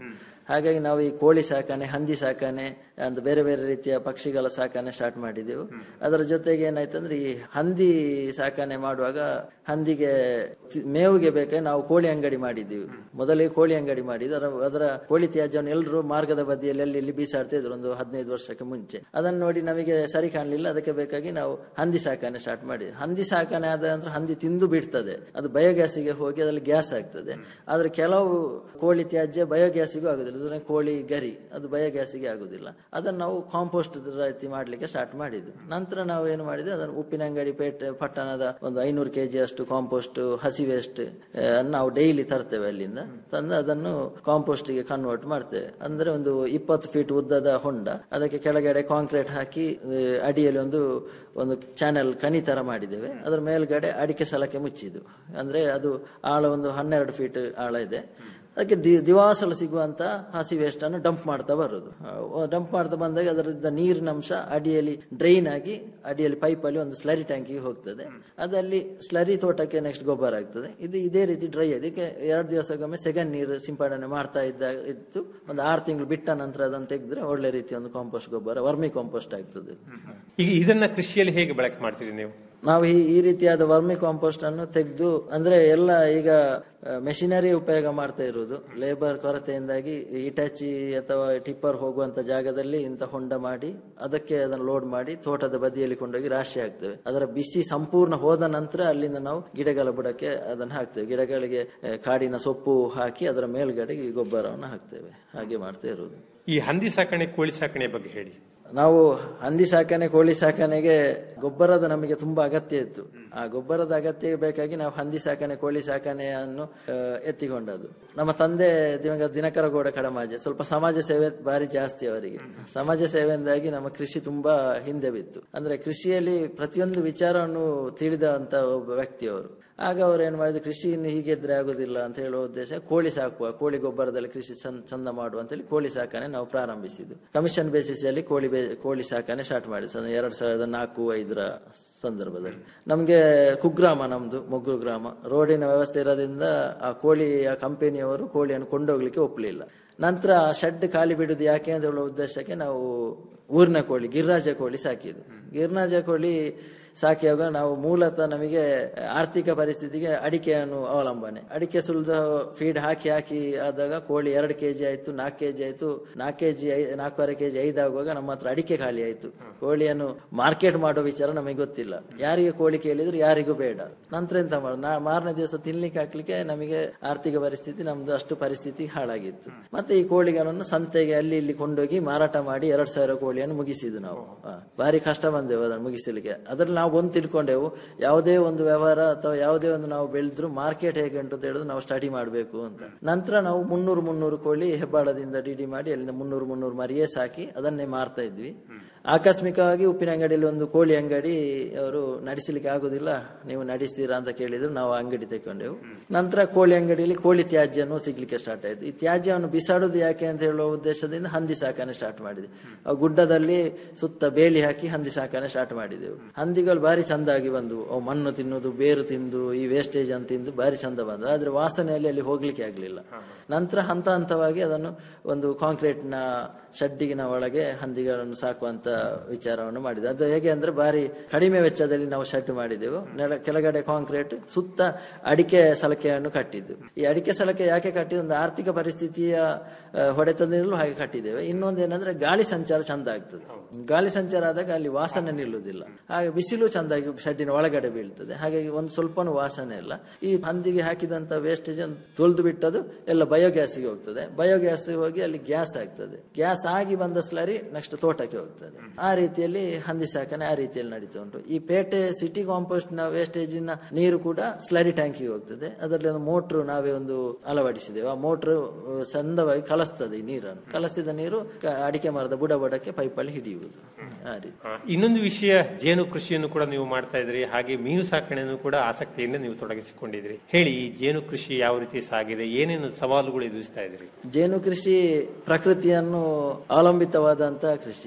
S10: ಹಾಗಾಗಿ ನಾವು ಈ ಕೋಳಿ ಸಾಕಣೆ ಹಂದಿ ಸಾಕಣೆ ಅಂತ ಬೇರೆ ಬೇರೆ ರೀತಿಯ ಪಕ್ಷಿಗಳ ಸಾಕಣೆ ಸ್ಟಾರ್ಟ್ ಮಾಡಿದೆವು ಅದರ ಜೊತೆಗೆ ಏನಾಯ್ತಂದ್ರೆ ಈ ಹಂದಿ ಸಾಕಣೆ ಮಾಡುವಾಗ ಹಂದಿಗೆ ತಿ- ಮೇವಿಗೆ ಬೇಕಾಗಿ ನಾವು ಕೋಳಿ ಅಂಗಡಿ ಮಾಡಿದ್ದೀವಿ ಮೊದಲಿಗೆ ಕೋಳಿ ಅಂಗಡಿ ಮಾಡಿದ್ದು ಅದರ ಅದರ ಕೋಳಿ ತ್ಯಾಜ್ಯವನ್ನು ಎಲ್ಲರೂ ಮಾರ್ಗದ ಬದಿಯಲ್ಲಿ ಅಲ್ಲಿ ಇಲ್ಲಿ ಬೀಸಾಡ್ತಾ ಇದ್ರು ಒಂದು ಹದಿನೈದು ವರ್ಷಕ್ಕೆ ಮುಂಚೆ ಅದನ್ನು ನೋಡಿ ನಮಗೆ ಸರಿ ಕಾಣಲಿಲ್ಲ ಅದಕ್ಕೆ ಬೇಕಾಗಿ ನಾವು ಹಂದಿ ಸಾಕಣೆ ಸ್ಟಾರ್ಟ್ ಮಾಡಿದ್ವಿ ಹಂದಿ ಸಾಕಣೆ ಆದ ನಂತರ ಹಂದಿ ತಿಂದು ಬಿಡ್ತದೆ ಅದು ಬಯೋಗ್ಯಾಸಿಗೆ ಹೋಗಿ ಅದರಲ್ಲಿ ಗ್ಯಾಸ್ ಆಗ್ತದೆ ಆದ್ರೆ ಕೆಲವು ಕೋಳಿ ತ್ಯಾಜ್ಯ ಬಯೋಗ್ಯಾಸಿಗೂ ಆಗುದಿಲ್ಲ ಅಂದ್ರೆ ಕೋಳಿ ಗರಿ ಅದು ಬಯೋಗ್ಯಾಸಿಗೆ ಆಗುದಿಲ್ಲ ಅದನ್ನು ನಾವು ಕಾಂಪೋಸ್ಟ್ ರೀತಿ ಮಾಡ್ಲಿಕ್ಕೆ ಸ್ಟಾರ್ಟ್ ಮಾಡಿದ್ವಿ ನಂತರ ನಾವು ಏನು ಮಾಡಿದ್ವಿ ಅದನ್ನು ಉಪ್ಪಿನ ಅಂಗಡಿ ಪೇಟೆ ಪಟ್ಟಣದ ಒಂದು ಐನೂರು ಕೆಜಿ ಅಷ್ಟು ಕಾಂಪೋಸ್ಟ್ ಹಸಿ ವೇಸ್ಟ್ ನಾವು ಡೈಲಿ ತರ್ತೇವೆ ಅಲ್ಲಿಂದ ತಂದು ಅದನ್ನು ಕಾಂಪೋಸ್ಟ್ ಗೆ ಕನ್ವರ್ಟ್ ಮಾಡ್ತೇವೆ ಅಂದ್ರೆ ಒಂದು ಇಪ್ಪತ್ತು ಫೀಟ್ ಉದ್ದದ ಹೊಂಡ ಅದಕ್ಕೆ ಕೆಳಗಡೆ ಕಾಂಕ್ರೀಟ್ ಹಾಕಿ ಆ, ಅಡಿಯಲ್ಲಿ ಒಂದು ಒಂದು ಚಾನೆಲ್ ಕನಿ ತರ ಮಾಡಿದ್ದೇವೆ ಅದರ ಮೇಲ್ಗಡೆ ಅಡಿಕೆ ಸಲಕ್ಕೆ ಮುಚ್ಚಿದ್ದು ಅಂದ್ರೆ ಅದು ಆಳ ಒಂದು ಹನ್ನೆರಡು ಫೀಟ್ ಆಳ ಇದೆ ಅದಕ್ಕೆ ದಿ- ದಿವಾಸಲು ಸಿಗುವಂತ ಹಸಿ ವೇಸ್ಟ್ ಅನ್ನು ಡಂಪ್ ಮಾಡ್ತಾ ಬರೋದು ಡಂಪ್ ಮಾಡ್ತಾ ಬಂದಾಗ ಅದರಿಂದ ನೀರಿನ ಅಂಶ ಅಡಿಯಲ್ಲಿ ಡ್ರೈನ್ ಆಗಿ ಅಡಿಯಲ್ಲಿ ಪೈಪಲ್ಲಿ ಒಂದು ಸ್ಲರಿ ಟ್ಯಾಂಕಿಗೆ ಹೋಗ್ತದೆ ಅದಲ್ಲಿ ಸ್ಲರಿ ತೋಟಕ್ಕೆ ನೆಕ್ಸ್ಟ್ ಗೊಬ್ಬರ ಆಗ್ತದೆ ಇದು ಇದೇ ರೀತಿ ಡ್ರೈ ಅದಕ್ಕೆ ಎರಡು ದಿವಸಕ್ಕೊಮ್ಮೆ ಸೆಕೆಂಡ್ ನೀರು ಸಿಂಪಡಣೆ ಮಾಡ್ತಾ ಇದ್ದ ಇತ್ತು ಒಂದು ಆರು ತಿಂಗಳು ಬಿಟ್ಟ ನಂತರ ಅದನ್ನು ತೆಗೆದ್ರೆ ಒಳ್ಳೆ ರೀತಿಯ ಒಂದು ಕಾಂಪೋಸ್ಟ್ ಗೊಬ್ಬರ ವರ್ಮಿ ಕಾಂಪೋಸ್ಟ್ ಆಗ್ತದೆ
S9: ಈಗ ಇದನ್ನ ಕೃಷಿಯಲ್ಲಿ ಹೇಗೆ ಬಳಕೆ ಮಾಡ್ತೀರಿ ನೀವು
S10: ನಾವು ಈ ಈ ರೀತಿಯಾದ ವರ್ಮಿ ಕಾಂಪೋಸ್ಟ್ ಅನ್ನು ತೆಗೆದು ಅಂದ್ರೆ ಎಲ್ಲ ಈಗ ಮೆಷಿನರಿ ಉಪಯೋಗ ಮಾಡ್ತಾ ಇರುವುದು ಲೇಬರ್ ಕೊರತೆಯಿಂದಾಗಿ ಇಟಾಚಿ ಅಥವಾ ಟಿಪ್ಪರ್ ಹೋಗುವಂತ ಜಾಗದಲ್ಲಿ ಇಂಥ ಹೊಂಡ ಮಾಡಿ ಅದಕ್ಕೆ ಅದನ್ನು ಲೋಡ್ ಮಾಡಿ ತೋಟದ ಬದಿಯಲ್ಲಿ ಕೊಂಡೋಗಿ ರಾಶಿ ಹಾಕ್ತೇವೆ ಅದರ ಬಿಸಿ ಸಂಪೂರ್ಣ ಹೋದ ನಂತರ ಅಲ್ಲಿಂದ ನಾವು ಗಿಡಗಳ ಬುಡಕ್ಕೆ ಅದನ್ನು ಹಾಕ್ತೇವೆ ಗಿಡಗಳಿಗೆ ಆ, ಕಾಡಿನ ಸೊಪ್ಪು ಹಾಕಿ ಅದರ ಮೇಲ್ಗಡೆ ಈ ಗೊಬ್ಬರವನ್ನು ಹಾಕ್ತೇವೆ ಹಾಗೆ ಮಾಡ್ತಾ ಇರುವುದು
S9: ಈ ಹಂದಿ ಸಾಕಣೆ ಕೋಳಿ ಸಾಕಣೆ ಬಗ್ಗೆ ಹೇಳಿ
S10: ನಾವು ಹಂದಿ ಸಾಕಣೆ ಕೋಳಿ ಸಾಕಣೆಗೆ ಗೊಬ್ಬರದ ನಮಗೆ ತುಂಬಾ ಅಗತ್ಯ ಇತ್ತು ಆ ಗೊಬ್ಬರದ ಅಗತ್ಯ ಬೇಕಾಗಿ ನಾವು ಹಂದಿ ಸಾಕಣೆ ಕೋಳಿ ಸಾಕಣೆಯನ್ನು ಆ, ಎತ್ತಿಕೊಂಡದ್ದು ನಮ್ಮ ತಂದೆ ದಿವಂಗತ ದಿನಕರಗೌಡ ಕಡಮಾಜೆ ಸ್ವಲ್ಪ ಸಮಾಜ ಸೇವೆ ಬಾರಿ ಜಾಸ್ತಿ ಅವರಿಗೆ ಸಮಾಜ ಸೇವೆಯಿಂದಾಗಿ ನಮ್ಮ ಕೃಷಿ ತುಂಬಾ ಹಿಂದೆ ಬಿತ್ತು ಅಂದ್ರೆ ಕೃಷಿಯಲ್ಲಿ ಪ್ರತಿಯೊಂದು ವಿಚಾರವನ್ನು ತಿಳಿದಂತ ಒಬ್ಬ ವ್ಯಕ್ತಿಯವರು ಆಗ ಅವ್ರು ಏನ್ ಮಾಡಿದ್ರು ಕೃಷಿ ಇನ್ನು ಹೀಗೆ ಇದ್ರೆ ಆಗುದಿಲ್ಲ ಅಂತ ಹೇಳುವ ಉದ್ದೇಶ ಕೋಳಿ ಸಾಕುವ ಕೋಳಿ ಗೊಬ್ಬರದಲ್ಲಿ ಕೃಷಿ ಚಂದ ಚಂದ ಮಾಡುವ ಅಂತೇಳಿ ಕೋಳಿ ಸಾಕಣೆ ನಾವು ಪ್ರಾರಂಭಿಸಿದ್ದು ಕಮಿಷನ್ ಬೇಸಿಸ್ ಅಲ್ಲಿ ಕೋಳಿ ಬೇ- ಕೋಳಿ ಸಾಕಣೆ ಸ್ಟಾರ್ಟ್ ಮಾಡಿದ್ದು ಎರಡ್ ಸಾವಿರದ ನಾಲ್ಕು ಐದರ ಸಂದರ್ಭದಲ್ಲಿ ನಮ್ಗೆ ಕುಗ್ರಾಮ ನಮ್ದು ಮೊಗ್ರು ಗ್ರಾಮ ರೋಡಿನ ವ್ಯವಸ್ಥೆ ಇರೋದ್ರಿಂದ ಆ ಕೋಳಿ ಆ ಕಂಪನಿಯವರು ಕೋಳಿಯನ್ನು ಕೊಂಡೋಗ್ಲಿಕ್ಕೆ ಒಪ್ಪಲಿಲ್ಲ ನಂತರ ಆ ಶೆಡ್ ಖಾಲಿ ಬಿಡುದು ಯಾಕೆ ಅಂತ ಹೇಳುವ ಉದ್ದೇಶಕ್ಕೆ ನಾವು ಊರಿನ ಕೋಳಿ ಗಿರಿರಾಜ ಕೋಳಿ ಸಾಕಿದ್ದು ಗಿರಿರಾಜ ಕೋಳಿ ಸಾಕಿಯಾಗ ನಾವು ಮೂಲತಃ ನಮಗೆ ಆರ್ಥಿಕ ಪರಿಸ್ಥಿತಿಗೆ ಅಡಿಕೆಯನ್ನು ಅವಲಂಬನೆ ಅಡಿಕೆ ಸುಲಿದ ಫೀಡ್ ಹಾಕಿ ಹಾಕಿ ಆದಾಗ ಕೋಳಿ ಎರಡು ಕೆಜಿ ಆಯ್ತು ನಾಲ್ಕು ಕೆಜಿ ಆಯ್ತು ನಾಲ್ಕು ಕೆಜಿ ನಾಲ್ಕೂವರೆ ಕೆಜಿ ಐದಾಗುವಾಗ ನಮ್ಮ ಹತ್ರ ಅಡಿಕೆ ಖಾಲಿ ಆಯ್ತು ಕೋಳಿಯನ್ನು ಮಾರ್ಕೆಟ್ ಮಾಡೋ ವಿಚಾರ ನಮಗೆ ಗೊತ್ತಿಲ್ಲ ಯಾರಿಗೆ ಕೋಳಿ ಕೇಳಿದ್ರು ಯಾರಿಗೂ ಬೇಡ ನಂತರ ಎಂತ ಮಾಡೋದು ನಾ ಮಾರನೇ ದಿವಸ ತಿನ್ಲಿಕ್ಕೆ ಹಾಕ್ಲಿಕ್ಕೆ ನಮಗೆ ಆರ್ಥಿಕ ಪರಿಸ್ಥಿತಿ ನಮ್ದು ಅಷ್ಟು ಪರಿಸ್ಥಿತಿ ಹಾಳಾಗಿತ್ತು ಮತ್ತೆ ಈ ಕೋಳಿಗಳನ್ನು ಸಂತೆಗೆ ಅಲ್ಲಿ ಇಲ್ಲಿ ಕೊಂಡೋಗಿ ಮಾರಾಟ ಮಾಡಿ ಎರಡ್ ಸಾವಿರ ಕೋಳಿಯನ್ನು ಮುಗಿಸಿದ್ದು ನಾವು ಆ, ಭಾರಿ ಕಷ್ಟ ಬಂದೆವು ಅದನ್ನು ಮುಗಿಸಲಿಕ್ಕೆ ಅದ್ರಲ್ಲಿ ನಾವು ಒಂದು ತಿಳ್ಕೊಂಡೆವು ಯಾವುದೇ ಒಂದು ವ್ಯವಹಾರ ಅಥವಾ ಯಾವುದೇ ಒಂದು ನಾವು ಬೆಳೆದ್ರು ಮಾರ್ಕೆಟ್ ಹೇಗೆ ಉಂಟು ಅಂತ ಹೇಳಿದ್ರೆ ನಾವು ಸ್ಟಡಿ ಮಾಡಬೇಕು ಅಂತ ನಂತರ ನಾವು ಮುನ್ನೂರು ಮುನ್ನೂರು ಕೋಳಿ ಹೆಬ್ಬಾಳದಿಂದ ಡಿಡಿ ಮಾಡಿ ಅಲ್ಲಿಂದ ಮುನ್ನೂರು ಮುನ್ನೂರು ಮರಿಯೇ ಸಾಕಿ ಅದನ್ನೇ ಮಾರ್ತಾ ಇದ್ವಿ ಆಕಸ್ಮಿಕವಾಗಿ ಉಪ್ಪಿನ ಅಂಗಡಿಯಲ್ಲಿ ಒಂದು ಕೋಳಿ ಅಂಗಡಿ ಅವರು ನಡೆಸಲಿಕ್ಕೆ ಆಗುದಿಲ್ಲ ನೀವು ನಡೆಸ್ತೀರಾ ಅಂತ ಕೇಳಿದ್ರು ನಾವು ಅಂಗಡಿ ತೆಕೊಂಡೆವು ನಂತರ ಕೋಳಿ ಅಂಗಡಿಯಲ್ಲಿ ಕೋಳಿ ತ್ಯಾಜ್ಯನು ಸಿಗ್ಲಿಕ್ಕೆ ಸ್ಟಾರ್ಟ್ ಆಯ್ತು ಈ ತ್ಯಾಜ್ಯವನ್ನು ಬಿಸಾಡುದು ಯಾಕೆ ಅಂತ ಹೇಳುವ ಉದ್ದೇಶದಿಂದ ಹಂದಿ ಸಾಕಣೆ ಸ್ಟಾರ್ಟ್ ಮಾಡಿದೆ ಆ ಗುಡ್ಡದಲ್ಲಿ ಸುತ್ತ ಬೇಲಿ ಹಾಕಿ ಹಂದಿ ಸಾಕಣೆ ಸ್ಟಾರ್ಟ್ ಮಾಡಿದೆವು ಹಂದಿಗಳು ಬಾರಿ ಚಂದಾಗಿ ಬಂದವು ಅವು ಮಣ್ಣು ತಿನ್ನುವುದು ಬೇರು ತಿಂದು ಈ ವೇಸ್ಟೇಜ್ ಅಂತ ತಿಂದು ಬಾರಿ ಚಂದ ಬಂದು ಆದ್ರೆ ವಾಸನೆಯಲ್ಲಿ ಅಲ್ಲಿ ಹೋಗ್ಲಿಕ್ಕೆ ಆಗ್ಲಿಲ್ಲ ನಂತರ ಹಂತ ಹಂತವಾಗಿ ಅದನ್ನು ಒಂದು ಕಾಂಕ್ರೀಟ್ ನ ಶಡ್ಡಿಗಿನ ಒಳಗೆ ಹಂದಿಗಳನ್ನು ಸಾಕುವಂತ ವಿಚಾರವನ್ನು ಮಾಡಿದೆ ಅದು ಹೇಗೆ ಅಂದ್ರೆ ಬಾರಿ ಕಡಿಮೆ ವೆಚ್ಚದಲ್ಲಿ ನಾವು ಶೆಡ್ ಮಾಡಿದೆವು ನೆಲ ಕೆಳಗಡೆ ಕಾಂಕ್ರೀಟ್ ಸುತ್ತ ಅಡಿಕೆ ಸಲಕೆಯನ್ನು ಕಟ್ಟಿದ್ದು ಈ ಅಡಿಕೆ ಸಲಕೆ ಯಾಕೆ ಕಟ್ಟಿದ್ದು ಒಂದು ಆರ್ಥಿಕ ಪರಿಸ್ಥಿತಿಯ ಆ, ಹೊಡೆತದಿಂದಲೂ ಹಾಗೆ ಕಟ್ಟಿದ್ದೇವೆ ಇನ್ನೊಂದು ಏನಂದ್ರೆ ಗಾಳಿ ಸಂಚಾರ ಚಂದ ಆಗ್ತದೆ ಗಾಳಿ ಸಂಚಾರ ಆದಾಗ ಅಲ್ಲಿ ವಾಸನೆ ನಿಲ್ಲುವುದಿಲ್ಲ ಹಾಗೆ ಬಿಸಿಲು ಚಂದಾಗಿ ಶೆಡ್ಡಿನ ಒಳಗಡೆ ಬೀಳ್ತದೆ ಹಾಗಾಗಿ ಒಂದು ಸ್ವಲ್ಪನೂ ವಾಸನೆ ಇಲ್ಲ ಈ ಹಂದಿಗೆ ಹಾಕಿದಂತ ವೇಸ್ಟೇಜ್ ತೊಳೆದು ಬಿಟ್ಟದು ಎಲ್ಲ ಬಯೋಗ್ಯಾಸ್ಗೆ ಹೋಗ್ತದೆ ಬಯೋಗ್ಯಾಸ್ ಹೋಗಿ ಅಲ್ಲಿ ಗ್ಯಾಸ್ ಆಗ್ತದೆ ಗ್ಯಾಸ್ ಆಗಿ ಬಂದ ಸ್ಲರಿ ನೆಕ್ಸ್ಟ್ ತೋಟಕ್ಕೆ ಹೋಗ್ತದೆ ಆ ರೀತಿಯಲ್ಲಿ ಹಂದಿ ಸಾಕಣೆ ಆ ರೀತಿಯಲ್ಲಿ ನಡೀತಾ ಉಂಟು ಈ ಪೇಟೆ ಸಿಟಿ ಕಾಂಪೋಸ್ಟ್ ನ ವೇಸ್ಟೇಜಿನ ನೀರು ಕೂಡ ಸ್ಲರಿ ಟ್ಯಾಂಕಿಗೆ ಹೋಗ್ತದೆ ಅದರಲ್ಲಿ ಒಂದು ಮೋಟ್ರು ನಾವೇ ಒಂದು ಅಳವಡಿಸಿದ್ದೇವೆ ಆ ಮೋಟ್ರು ಚಂದವಾಗಿ ಕಲಸ್ತದೆ ಈ ನೀರನ್ನು ಕಲಸಿದ ನೀರು ಕ- ಅಡಿಕೆ ಮರದ ಬುಡ ಬುಡಕ್ಕೆ ಪೈಪಲ್ಲಿ ಹಿಡಿಯುವುದು ಆ ರೀತಿ
S9: ಆ, ಇನ್ನೊಂದು ವಿಷಯ ಜೇನು ಕೃಷಿಯನ್ನು ಕೂಡ ನೀವು ಮಾಡ್ತಾ ಇದ್ರಿ ಹಾಗೆ ಮೀನು ಸಾಕಣೆಯನ್ನು ಕೂಡ ಆಸಕ್ತಿಯಿಂದ ನೀವು ತೊಡಗಿಸಿಕೊಂಡಿದ್ರಿ ಹೇಳಿ ಈ ಜೇನು ಕೃಷಿ ಯಾವ ರೀತಿ ಸಾಗಿದೆ ಏನೇನು ಸವಾಲುಗಳು ಎದುರಿಸ್ತಾ ಇದ್ರಿ
S10: ಜೇನು ಕೃಷಿ ಪ್ರಕೃತಿಯನ್ನು ಅವಲಂಬಿತವಾದಂತಹ ಕೃಷಿ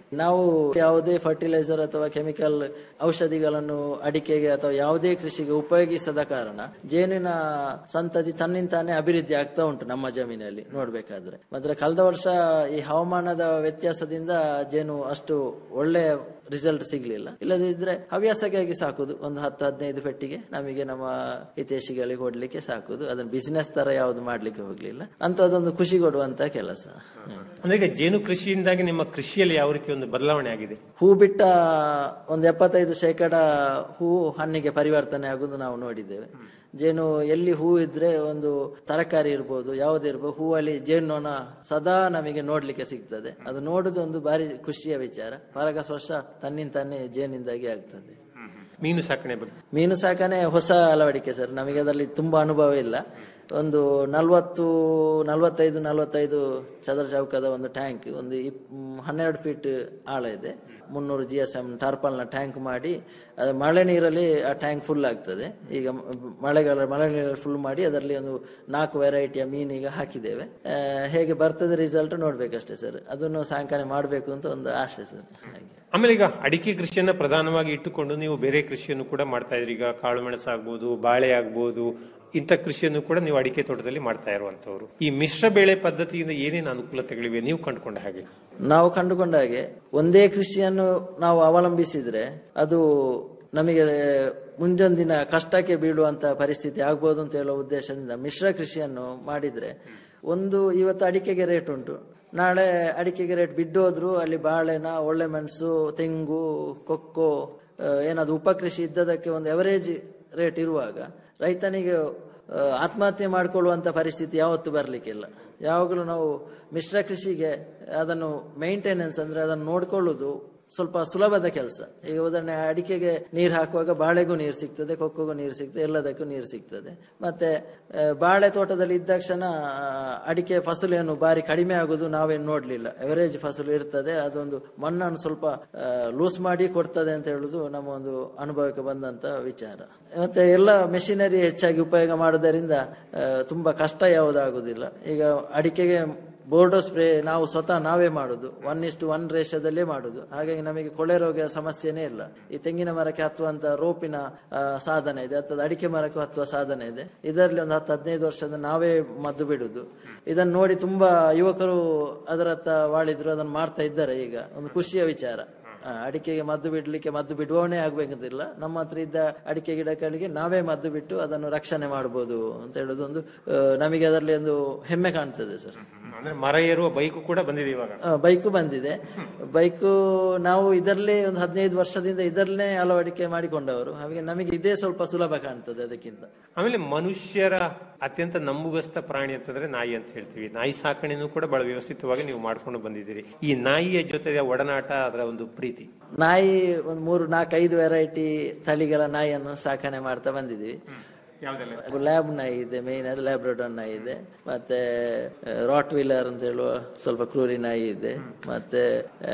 S10: ನಾವು ಯಾವುದೇ ಫರ್ಟಿಲೈಸರ್ ಅಥವಾ ಕೆಮಿಕಲ್ ಔಷಧಿಗಳನ್ನು ಅಡಿಕೆಗೆ ಅಥವಾ ಯಾವುದೇ ಕೃಷಿಗೆ ಉಪಯೋಗಿಸದ ಕಾರಣ ಜೇನಿನ ಸಂತತಿ ತನ್ನಿಂತಾನೇ ಅಭಿವೃದ್ಧಿ ಆಗ್ತಾ ಉಂಟು ನಮ್ಮ ಜಮೀನಲ್ಲಿ ನೋಡ್ಬೇಕಾದ್ರೆ ಮಾತ್ರ ಕಳೆದ ವರ್ಷ ಈ ಹವಾಮಾನದ ವ್ಯತ್ಯಾಸದಿಂದ ಜೇನು ಅಷ್ಟು ಒಳ್ಳೆ ರಿಸಲ್ಟ್ ಸಿಗ್ಲಿಲ್ಲ ಇಲ್ಲದಿದ್ರೆ ಹವ್ಯಾಸಕ್ಕಾಗಿ ಸಾಕುದು ಒಂದು ಹತ್ತು ಹದಿನೈದು ಪೆಟ್ಟಿಗೆ ನಮಗೆ ನಮ್ಮ ಹಿತೈಷಿಗಳಿಗೆ ಕೊಡ್ಲಿಕ್ಕೆ ಸಾಕುದು ಅದನ್ನ ಬಿಸಿನೆಸ್ ತರ ಯಾವ್ದು ಮಾಡ್ಲಿಕ್ಕೆ ಹೋಗ್ಲಿಲ್ಲ ಅಂತದೊಂದು ಖುಷಿ ಕೊಡುವಂತ ಕೆಲಸ ಹ್ಮ್.
S9: ಅಂದ್ರೆ ಈಗ ಜೇನು ಕೃಷಿಯಿಂದಾಗಿ ನಿಮ್ಮ ಕೃಷಿಯಲ್ಲಿ ಯಾವ ರೀತಿ ಒಂದು ಬದಲಾವಣೆ ಆಗಿದೆ
S10: ಹೂ ಬಿಟ್ಟ ಒಂದು ಎಪ್ಪತ್ತೈದು ಶೇಕಡ ಹೂ ಹಣ್ಣಿಗೆ ಪರಿವರ್ತನೆ ಆಗುದು ನಾವು ನೋಡಿದ್ದೇವೆ ಜೇನು ಎಲ್ಲಿ ಹೂ ಇದ್ರೆ ಒಂದು ತರಕಾರಿ ಇರ್ಬೋದು ಯಾವುದೇ ಇರ್ಬೋದು ಹೂವಲ್ಲಿ ಜೇನುನೊಣ ಸದಾ ನಮಗೆ ನೋಡ್ಲಿಕ್ಕೆ ಸಿಗ್ತದೆ ಅದು ನೋಡುದು ಒಂದು ಬಾರಿ ಖುಷಿಯ ವಿಚಾರ ಪರಾಗಸ್ಪರ್ಶ ತನ್ನಿಂತಾನೇ ಜೇನಿಂದಾಗಿ ಆಗ್ತದೆ
S9: ಮೀನು ಸಾಕಣೆ ಬಗ್ಗೆ
S10: ಮೀನು ಸಾಕಣೆ ಹೊಸ ಅಳವಡಿಕೆ ಸರ್ ನಮಗೆ ಅದರಲ್ಲಿ ತುಂಬಾ ಅನುಭವ ಇಲ್ಲ ಒಂದು ನಲ್ವತ್ತು ನಲ್ವತ್ತೈದು ನಲ್ವತ್ತೈದು ಚದರ ಚೌಕದ ಒಂದು ಟ್ಯಾಂಕ್ ಒಂದು ಇಪ್- ಮ್, ಹನ್ನೆರಡು ಫೀಟ್ ಆಳ ಇದೆ ಮುನ್ನೂರು ಜಿ ಎಸ್ ಎಂ ಟಾರ್ಪಲ್ನ ಟ್ಯಾಂಕ್ ಮಾಡಿ ಅದು ಮಳೆ ನೀರಲ್ಲಿ ಆ ಟ್ಯಾಂಕ್ ಫುಲ್ ಆಗ್ತದೆ ಈಗ ಮ- ಮಳೆಗಾಲ ಮಳೆ ನೀರಲ್ಲಿ ಫುಲ್ ಮಾಡಿ ಅದರಲ್ಲಿ ಒಂದು ನಾಲ್ಕು ವೆರೈಟಿಯ ಮೀನೀಗ ಹಾಕಿದ್ದೇವೆ ಆ, ಹೇಗೆ ಬರ್ತದೆ ರಿಸಲ್ಟ್ ನೋಡ್ಬೇಕಷ್ಟೇ ಸರ್ ಅದನ್ನು ಸಾಂಕಣೆ ಮಾಡಬೇಕು ಅಂತ ಒಂದು ಆಸೆ ಸರ್ ಹಾಗೆ
S9: ಆಮೇಲೆ ಈಗ ಅಡಿಕೆ ಕೃಷಿಯನ್ನ ಪ್ರಧಾನವಾಗಿ ಇಟ್ಟುಕೊಂಡು ನೀವು ಬೇರೆ ಕೃಷಿಯನ್ನು ಕೂಡ ಮಾಡ್ತಾ ಇದ್ರಿ ಈಗ ಕಾಳು ಮೆಣಸು ಆಗ್ಬೋದು ಬಾಳೆ ಆಗ್ಬೋದು ಇಂಥ ಕೃಷಿಯನ್ನು ಕೂಡ ನೀವು ಅಡಿಕೆ ತೋಟದಲ್ಲಿ ಮಾಡ್ತಾ ಇರುವಂತವ್ರು ಈ ಮಿಶ್ರ ಬೆಳೆ ಪದ್ಧತಿಯಿಂದ ಏನೇನು ಅನುಕೂಲತೆಗಳಿವೆ ನೀವು ಕಂಡುಕೊಂಡ ಹಾಗೆ
S10: ನಾವು ಕಂಡುಕೊಂಡ ಹಾಗೆ ಒಂದೇ ಕೃಷಿಯನ್ನು ನಾವು ಅವಲಂಬಿಸಿದ್ರೆ ಅದು ನಮಗೆ ಮುಂದೊಂದಿನ ಕಷ್ಟಕ್ಕೆ ಬೀಳುವಂತ ಪರಿಸ್ಥಿತಿ ಆಗ್ಬೋದು ಅಂತ ಹೇಳುವ ಉದ್ದೇಶದಿಂದ ಮಿಶ್ರ ಕೃಷಿಯನ್ನು ಮಾಡಿದ್ರೆ ಒಂದು ಇವತ್ತು ಅಡಿಕೆಗೆ ರೇಟ್ ಉಂಟು ನಾಳೆ ಅಡಿಕೆಗೆ ರೇಟ್ ಬಿದ್ದೋದ್ರು ಅಲ್ಲಿ ಬಾಳೆನ ಒಳ್ಳೆ ಮೆಣಸು ತೆಂಗು ಕೊಕ್ಕೋ ಆ, ಏನಾದ್ರು ಉಪಕೃಷಿ ಇದ್ದದಕ್ಕೆ ಒಂದು ಎವರೇಜ್ ರೇಟ್ ಇರುವಾಗ ರೈತನಿಗೆ ಆ, ಆತ್ಮಹತ್ಯೆ ಮಾಡಿಕೊಳ್ಳುವಂತ ಪರಿಸ್ಥಿತಿ ಯಾವತ್ತೂ ಬರಲಿಕ್ಕಿಲ್ಲ ಯಾವಾಗಲೂ ನಾವು ಮಿಶ್ರ ಕೃಷಿಗೆ ಅದನ್ನು ಮೇಂಟೆನೆನ್ಸ್ ಅಂದ್ರೆ ಅದನ್ನು ನೋಡ್ಕೊಳ್ಳೋದು ಸ್ವಲ್ಪ ಸುಲಭದ ಕೆಲಸ ಈಗ ಉದಾಹರಣೆ ಅಡಿಕೆಗೆ ನೀರು ಹಾಕುವಾಗ ಬಾಳೆಗೂ ನೀರು ಸಿಗ್ತದೆ ಕೊಕ್ಕೋಗೂ ನೀರು ಸಿಗ್ತದೆ ಎಲ್ಲದಕ್ಕೂ ನೀರು ಸಿಗ್ತದೆ ಮತ್ತೆ ಆ, ಬಾಳೆ ತೋಟದಲ್ಲಿ ಇದ್ದಾಕ್ಷಣ ಆ, ಅಡಿಕೆ ಫಸಲು ಏನು ಬಾರಿ ಕಡಿಮೆ ಆಗುದು ನಾವೇನು ನೋಡ್ಲಿಲ್ಲ ಎವರೇಜ್ ಫಸಲು ಇರ್ತದೆ ಅದೊಂದು ಮಣ್ಣನ್ನು ಸ್ವಲ್ಪ ಲೂಸ್ ಮಾಡಿ ಕೊಡ್ತದೆ ಅಂತ ಹೇಳುದು ನಮ್ಮ ಒಂದು ಅನುಭವಕ್ಕೆ ಬಂದಂತ ವಿಚಾರ ಮತ್ತೆ ಎಲ್ಲ ಮೆಷಿನರಿ ಹೆಚ್ಚಾಗಿ ಉಪಯೋಗ ಮಾಡುವುದರಿಂದ ಆ, ತುಂಬಾ ಕಷ್ಟ ಯಾವುದಾಗುದಿಲ್ಲ ಈಗ ಅಡಿಕೆಗೆ ಬೋರ್ಡೋ ಸ್ಪ್ರೇ ನಾವು ಸ್ವತಃ ನಾವೇ ಮಾಡುದು ಒನ್ ಇಷ್ಟು ಒನ್ ರೇಷದಲ್ಲೇ ಮಾಡುದು ಹಾಗಾಗಿ ನಮಗೆ ಕೊಳೆ ರೋಗ ಸಮಸ್ಯೆನೇ ಇಲ್ಲ ಈ ತೆಂಗಿನ ಮರಕ್ಕೆ ಹತ್ತುವಂತ ರೋಪಿನ ಆ, ಸಾಧನ ಇದೆ ಅಥವಾ ಅಡಿಕೆ ಮರಕ್ಕೆ ಹತ್ತುವ ಸಾಧನ ಇದೆ ಇದರಲ್ಲಿ ಒಂದು ಹತ್ತು ಹದಿನೈದು ವರ್ಷದ ನಾವೇ ಮದ್ದು ಬಿಡುದು ಇದನ್ನು ನೋಡಿ ತುಂಬಾ ಯುವಕರು ಅದರತ್ತ ವಾಳಿದ್ರು ಅದನ್ನು ಮಾಡ್ತಾ ಇದ್ದಾರೆ ಈಗ ಒಂದು ಖುಷಿಯ ವಿಚಾರ ಆ, ಅಡಿಕೆಗೆ ಮದ್ದು ಬಿಡ್ಲಿಕ್ಕೆ ಮದ್ದು ಬಿಡುವವನೇ ಆಗ್ಬೇಕಂತಿಲ್ಲ ನಮ್ಮ ಹತ್ರ ಇದ್ದ ಅಡಿಕೆ ಗಿಡಗಳಿಗೆ ನಾವೇ ಮದ್ದು ಬಿಟ್ಟು ಅದನ್ನು ರಕ್ಷಣೆ ಮಾಡಬಹುದು ಅಂತ ಹೇಳುದು ಒಂದು ಆ, ನಮಗೆ ಅದರಲ್ಲಿ ಒಂದು ಹೆಮ್ಮೆ ಕಾಣ್ತದೆ ಸರ್
S9: ಅಂದ್ರೆ ಮರ ಏರುವ ಬೈಕು ಕೂಡ ಬಂದಿದೆ ಇವಾಗ
S10: ಆ, ಬೈಕು ಬಂದಿದೆ ಬೈಕು ನಾವು ಇದರಲ್ಲೇ ಒಂದು ಹದಿನೈದು ವರ್ಷದಿಂದ ಇದರಲ್ಲೇ ಅಳವಡಿಕೆ ಮಾಡಿಕೊಂಡವರು ಹಾಗೆ ನಮಗೆ ಇದೇ ಸ್ವಲ್ಪ ಸುಲಭ ಕಾಣ್ತದೆ ಅದಕ್ಕಿಂತ
S9: ಆಮೇಲೆ ಮನುಷ್ಯರ ಅತ್ಯಂತ ನಂಬುಗಸ್ತ ಪ್ರಾಣಿ ಅಂತಂದ್ರೆ ನಾಯಿ ಅಂತ ಹೇಳ್ತೀವಿ ನಾಯಿ ಸಾಕಣೆನೂ ಕೂಡ ಬಹಳ ವ್ಯವಸ್ಥಿತವಾಗಿ ನೀವು ಮಾಡ್ಕೊಂಡು ಬಂದಿದ್ದೀರಿ ಈ ನಾಯಿಯ ಜೊತೆ ಒಡನಾಟ ಅದರ ಒಂದು ಪ್ರೀತಿ
S10: ನಾಯಿ ಒಂದು ಮೂರು ನಾಲ್ಕೈದು ವೆರೈಟಿ ತಳಿಗಳ ನಾಯಿಯನ್ನು ಸಾಕಣೆ ಮಾಡ್ತಾ ಬಂದಿದ್ದೀವಿ
S9: ಯಾವ್ದೆಲ್ಲ
S10: ಲ್ಯಾಬ್ ನಾಯಿ ಇದೆ ಮೇನ್ ಅದು ಲ್ಯಾಬ್ರಡಾರ್ ನಾಯಿ ಇದೆ ಮತ್ತೆ ರಾಟ್ ವೀಲರ್ ಅಂತ ಹೇಳುವ ಸ್ವಲ್ಪ ಕ್ರೂರಿ ನಾಯಿ ಇದೆ ಮತ್ತೆ ಆ,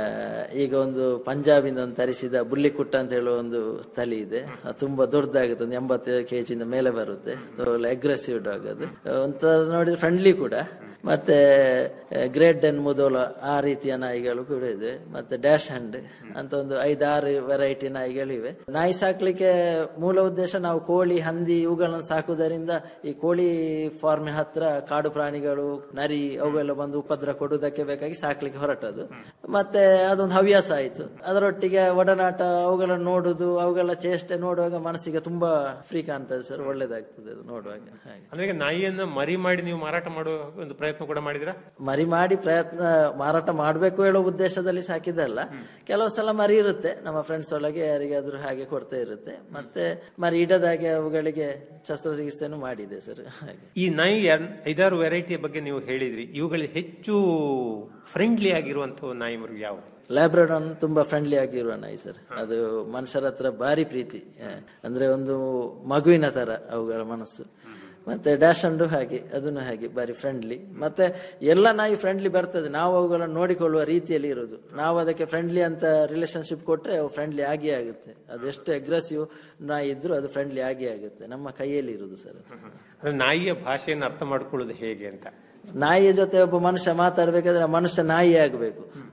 S10: ಈಗ ಒಂದು ಪಂಜಾಬಿಂದ ಒಂದು ತರಿಸಿದ ಬುಲ್ಲಿಕುಟ್ಟ ಅಂತ ಹೇಳುವ ಒಂದು ತಳಿ ಇದೆ ಅದು ತುಂಬಾ ದೊಡ್ಡದಾಗುತ್ತೆ ಒಂದು ಎಂಬತ್ತು ಕೆಜಿಯಿಂದ ಮೇಲೆ ಬರುತ್ತೆ ಅಗ್ರೆಸಿವ್ ಡಾಗ್ ಅದು ಒಂಥರ ನೋಡಿದ್ರೆ ಫ್ರೆಂಡ್ಲಿ ಕೂಡ ಮತ್ತೆ ಗ್ರೇಟ್ ಡೆನ್ ಮುದೋಲ ಆ ರೀತಿಯ ನಾಯಿಗಳು ಕೂಡ ಇದೆ ಮತ್ತೆ ಡ್ಯಾಶ್ ಹಂಡ್ ಅಂತ ಒಂದು ಐದಾರು ವೆರೈಟಿ ನಾಯಿಗಳಿವೆ ನಾಯಿ ಸಾಕ್ಲಿಕ್ಕೆ ಮೂಲ ಉದ್ದೇಶ ನಾವು ಕೋಳಿ ಹಂದಿ ಇವುಗಳನ್ನು ಸಾಕುವುದರಿಂದ ಈ ಕೋಳಿ ಫಾರ್ಮ್ ಹತ್ರ ಕಾಡು ಪ್ರಾಣಿಗಳು ನರಿ ಅವೆಲ್ಲ ಬಂದು ಉಪದ್ರ ಕೊಡುವುದಕ್ಕೆ ಬೇಕಾಗಿ ಸಾಕ್ಲಿಕ್ಕೆ ಹೊರಟದು ಮತ್ತೆ ಅದೊಂದು ಹವ್ಯಾಸ ಆಯ್ತು ಅದರೊಟ್ಟಿಗೆ ಒಡನಾಟ ಅವುಗಳನ್ನು ನೋಡುದು ಅವುಗಳ ಚೇಷ್ಟೆ ನೋಡುವಾಗ ಮನಸ್ಸಿಗೆ ತುಂಬಾ ಫ್ರೀ ಕಾಣ್ತದೆ ಸರ್ ಒಳ್ಳೇದಾಗ್ತದೆ ಅದು ನೋಡುವಾಗ ಹಾಗೆ
S9: ಅಂದ್ರೆ ಈಗ ನಾಯಿಯನ್ನ ಮರಿ ಮಾಡಿ ನೀವು ಮಾರಾಟ ಮಾಡುವ ಒಂದು ಪ್ರಯತ್ನ ಕೂಡ ಮಾಡಿದಿರಾ
S10: ಮರಿ ಮಾಡಿ ಪ್ರಯತ್ನ ಮಾರಾಟ ಮಾಡಬೇಕು ಹೇಳೋ ಉದ್ದೇಶದಲ್ಲಿ ಸಾಕಿದ್ದಲ್ಲ ಕೆಲವು ಸಲ ಮರಿ ಇರುತ್ತೆ ನಮ್ಮ ಫ್ರೆಂಡ್ಸ್ ಒಳಗೆ ಯಾರಿಗಾದ್ರೂ ಹಾಗೆ ಕೊಡ್ತಾ ಇರುತ್ತೆ ಮತ್ತೆ ಮರಿ ಇಡದಾಗೆ ಅವುಗಳಿಗೆ ಶಸ್ತ್ರಚಿಕಿತ್ಸೆನೂ ಮಾಡಿದೆ ಸರ್ ಹಾಗೆ
S9: ಈ ನಾಯಿ ಎನ್- ಐದಾರು ವೆರೈಟಿಯ ಬಗ್ಗೆ ನೀವು ಹೇಳಿದ್ರಿ ಇವುಗಳಲ್ಲಿ ಹೆಚ್ಚು ಫ್ರೆಂಡ್ಲಿ ಆಗಿರುವಂತಹ ನಾಯಿ ಮರು ಯಾವ
S10: ಲ್ಯಾಬ್ರಡಾನ್ ತುಂಬಾ ಫ್ರೆಂಡ್ಲಿ ಆಗಿರುವ ನಾಯಿ ಸರ್ ಅದು ಮನುಷ್ಯರ ಹತ್ರ ಭಾರಿ ಪ್ರೀತಿ ಆ, ಅಂದ್ರೆ ಒಂದು ಮಗುವಿನ ತರ ಅವುಗಳ ಮನಸ್ಸು ಮತ್ತೆ ಡ್ಯಾಶ್ ಅಂಡು ಹಾಗೆ ಅದನ್ನು ಹಾಗೆ ಬಾರಿ ಫ್ರೆಂಡ್ಲಿ ಮತ್ತೆ ಎಲ್ಲ ನಾಯಿ ಫ್ರೆಂಡ್ಲಿ ಬರ್ತದೆ ನಾವು ಅವುಗಳನ್ನು ನೋಡಿಕೊಳ್ಳುವ ರೀತಿಯಲ್ಲಿ ಇರೋದು ನಾವು ಅದಕ್ಕೆ ಫ್ರೆಂಡ್ಲಿ ಅಂತ ರಿಲೇಶನ್ಶಿಪ್ ಕೊಟ್ರೆ ಅವು ಫ್ರೆಂಡ್ಲಿ ಆಗೇ ಆಗುತ್ತೆ ಅದು ಎಷ್ಟು ಅಗ್ರೆಸಿವ್ ನಾಯಿ ಇದ್ರೂ ಅದು ಫ್ರೆಂಡ್ಲಿ ಆಗೇ ಆಗುತ್ತೆ ನಮ್ಮ ಕೈಯಲ್ಲಿ ಇರುವುದು ಸರ್ ಅದು.
S9: ಅಂದ್ರೆ ನಾಯಿಯ ಭಾಷೆಯನ್ನು ಅರ್ಥ ಮಾಡ್ಕೊಳ್ಳೋದು ಹೇಗೆ ಅಂತ
S10: ನಾಯಿಯ ಜೊತೆ ಒಬ್ಬ ಮನುಷ್ಯ ಮಾತಾಡ್ಬೇಕಾದ್ರೆ ಆ ಮನುಷ್ಯ ನಾಯಿ ಆಗಬೇಕು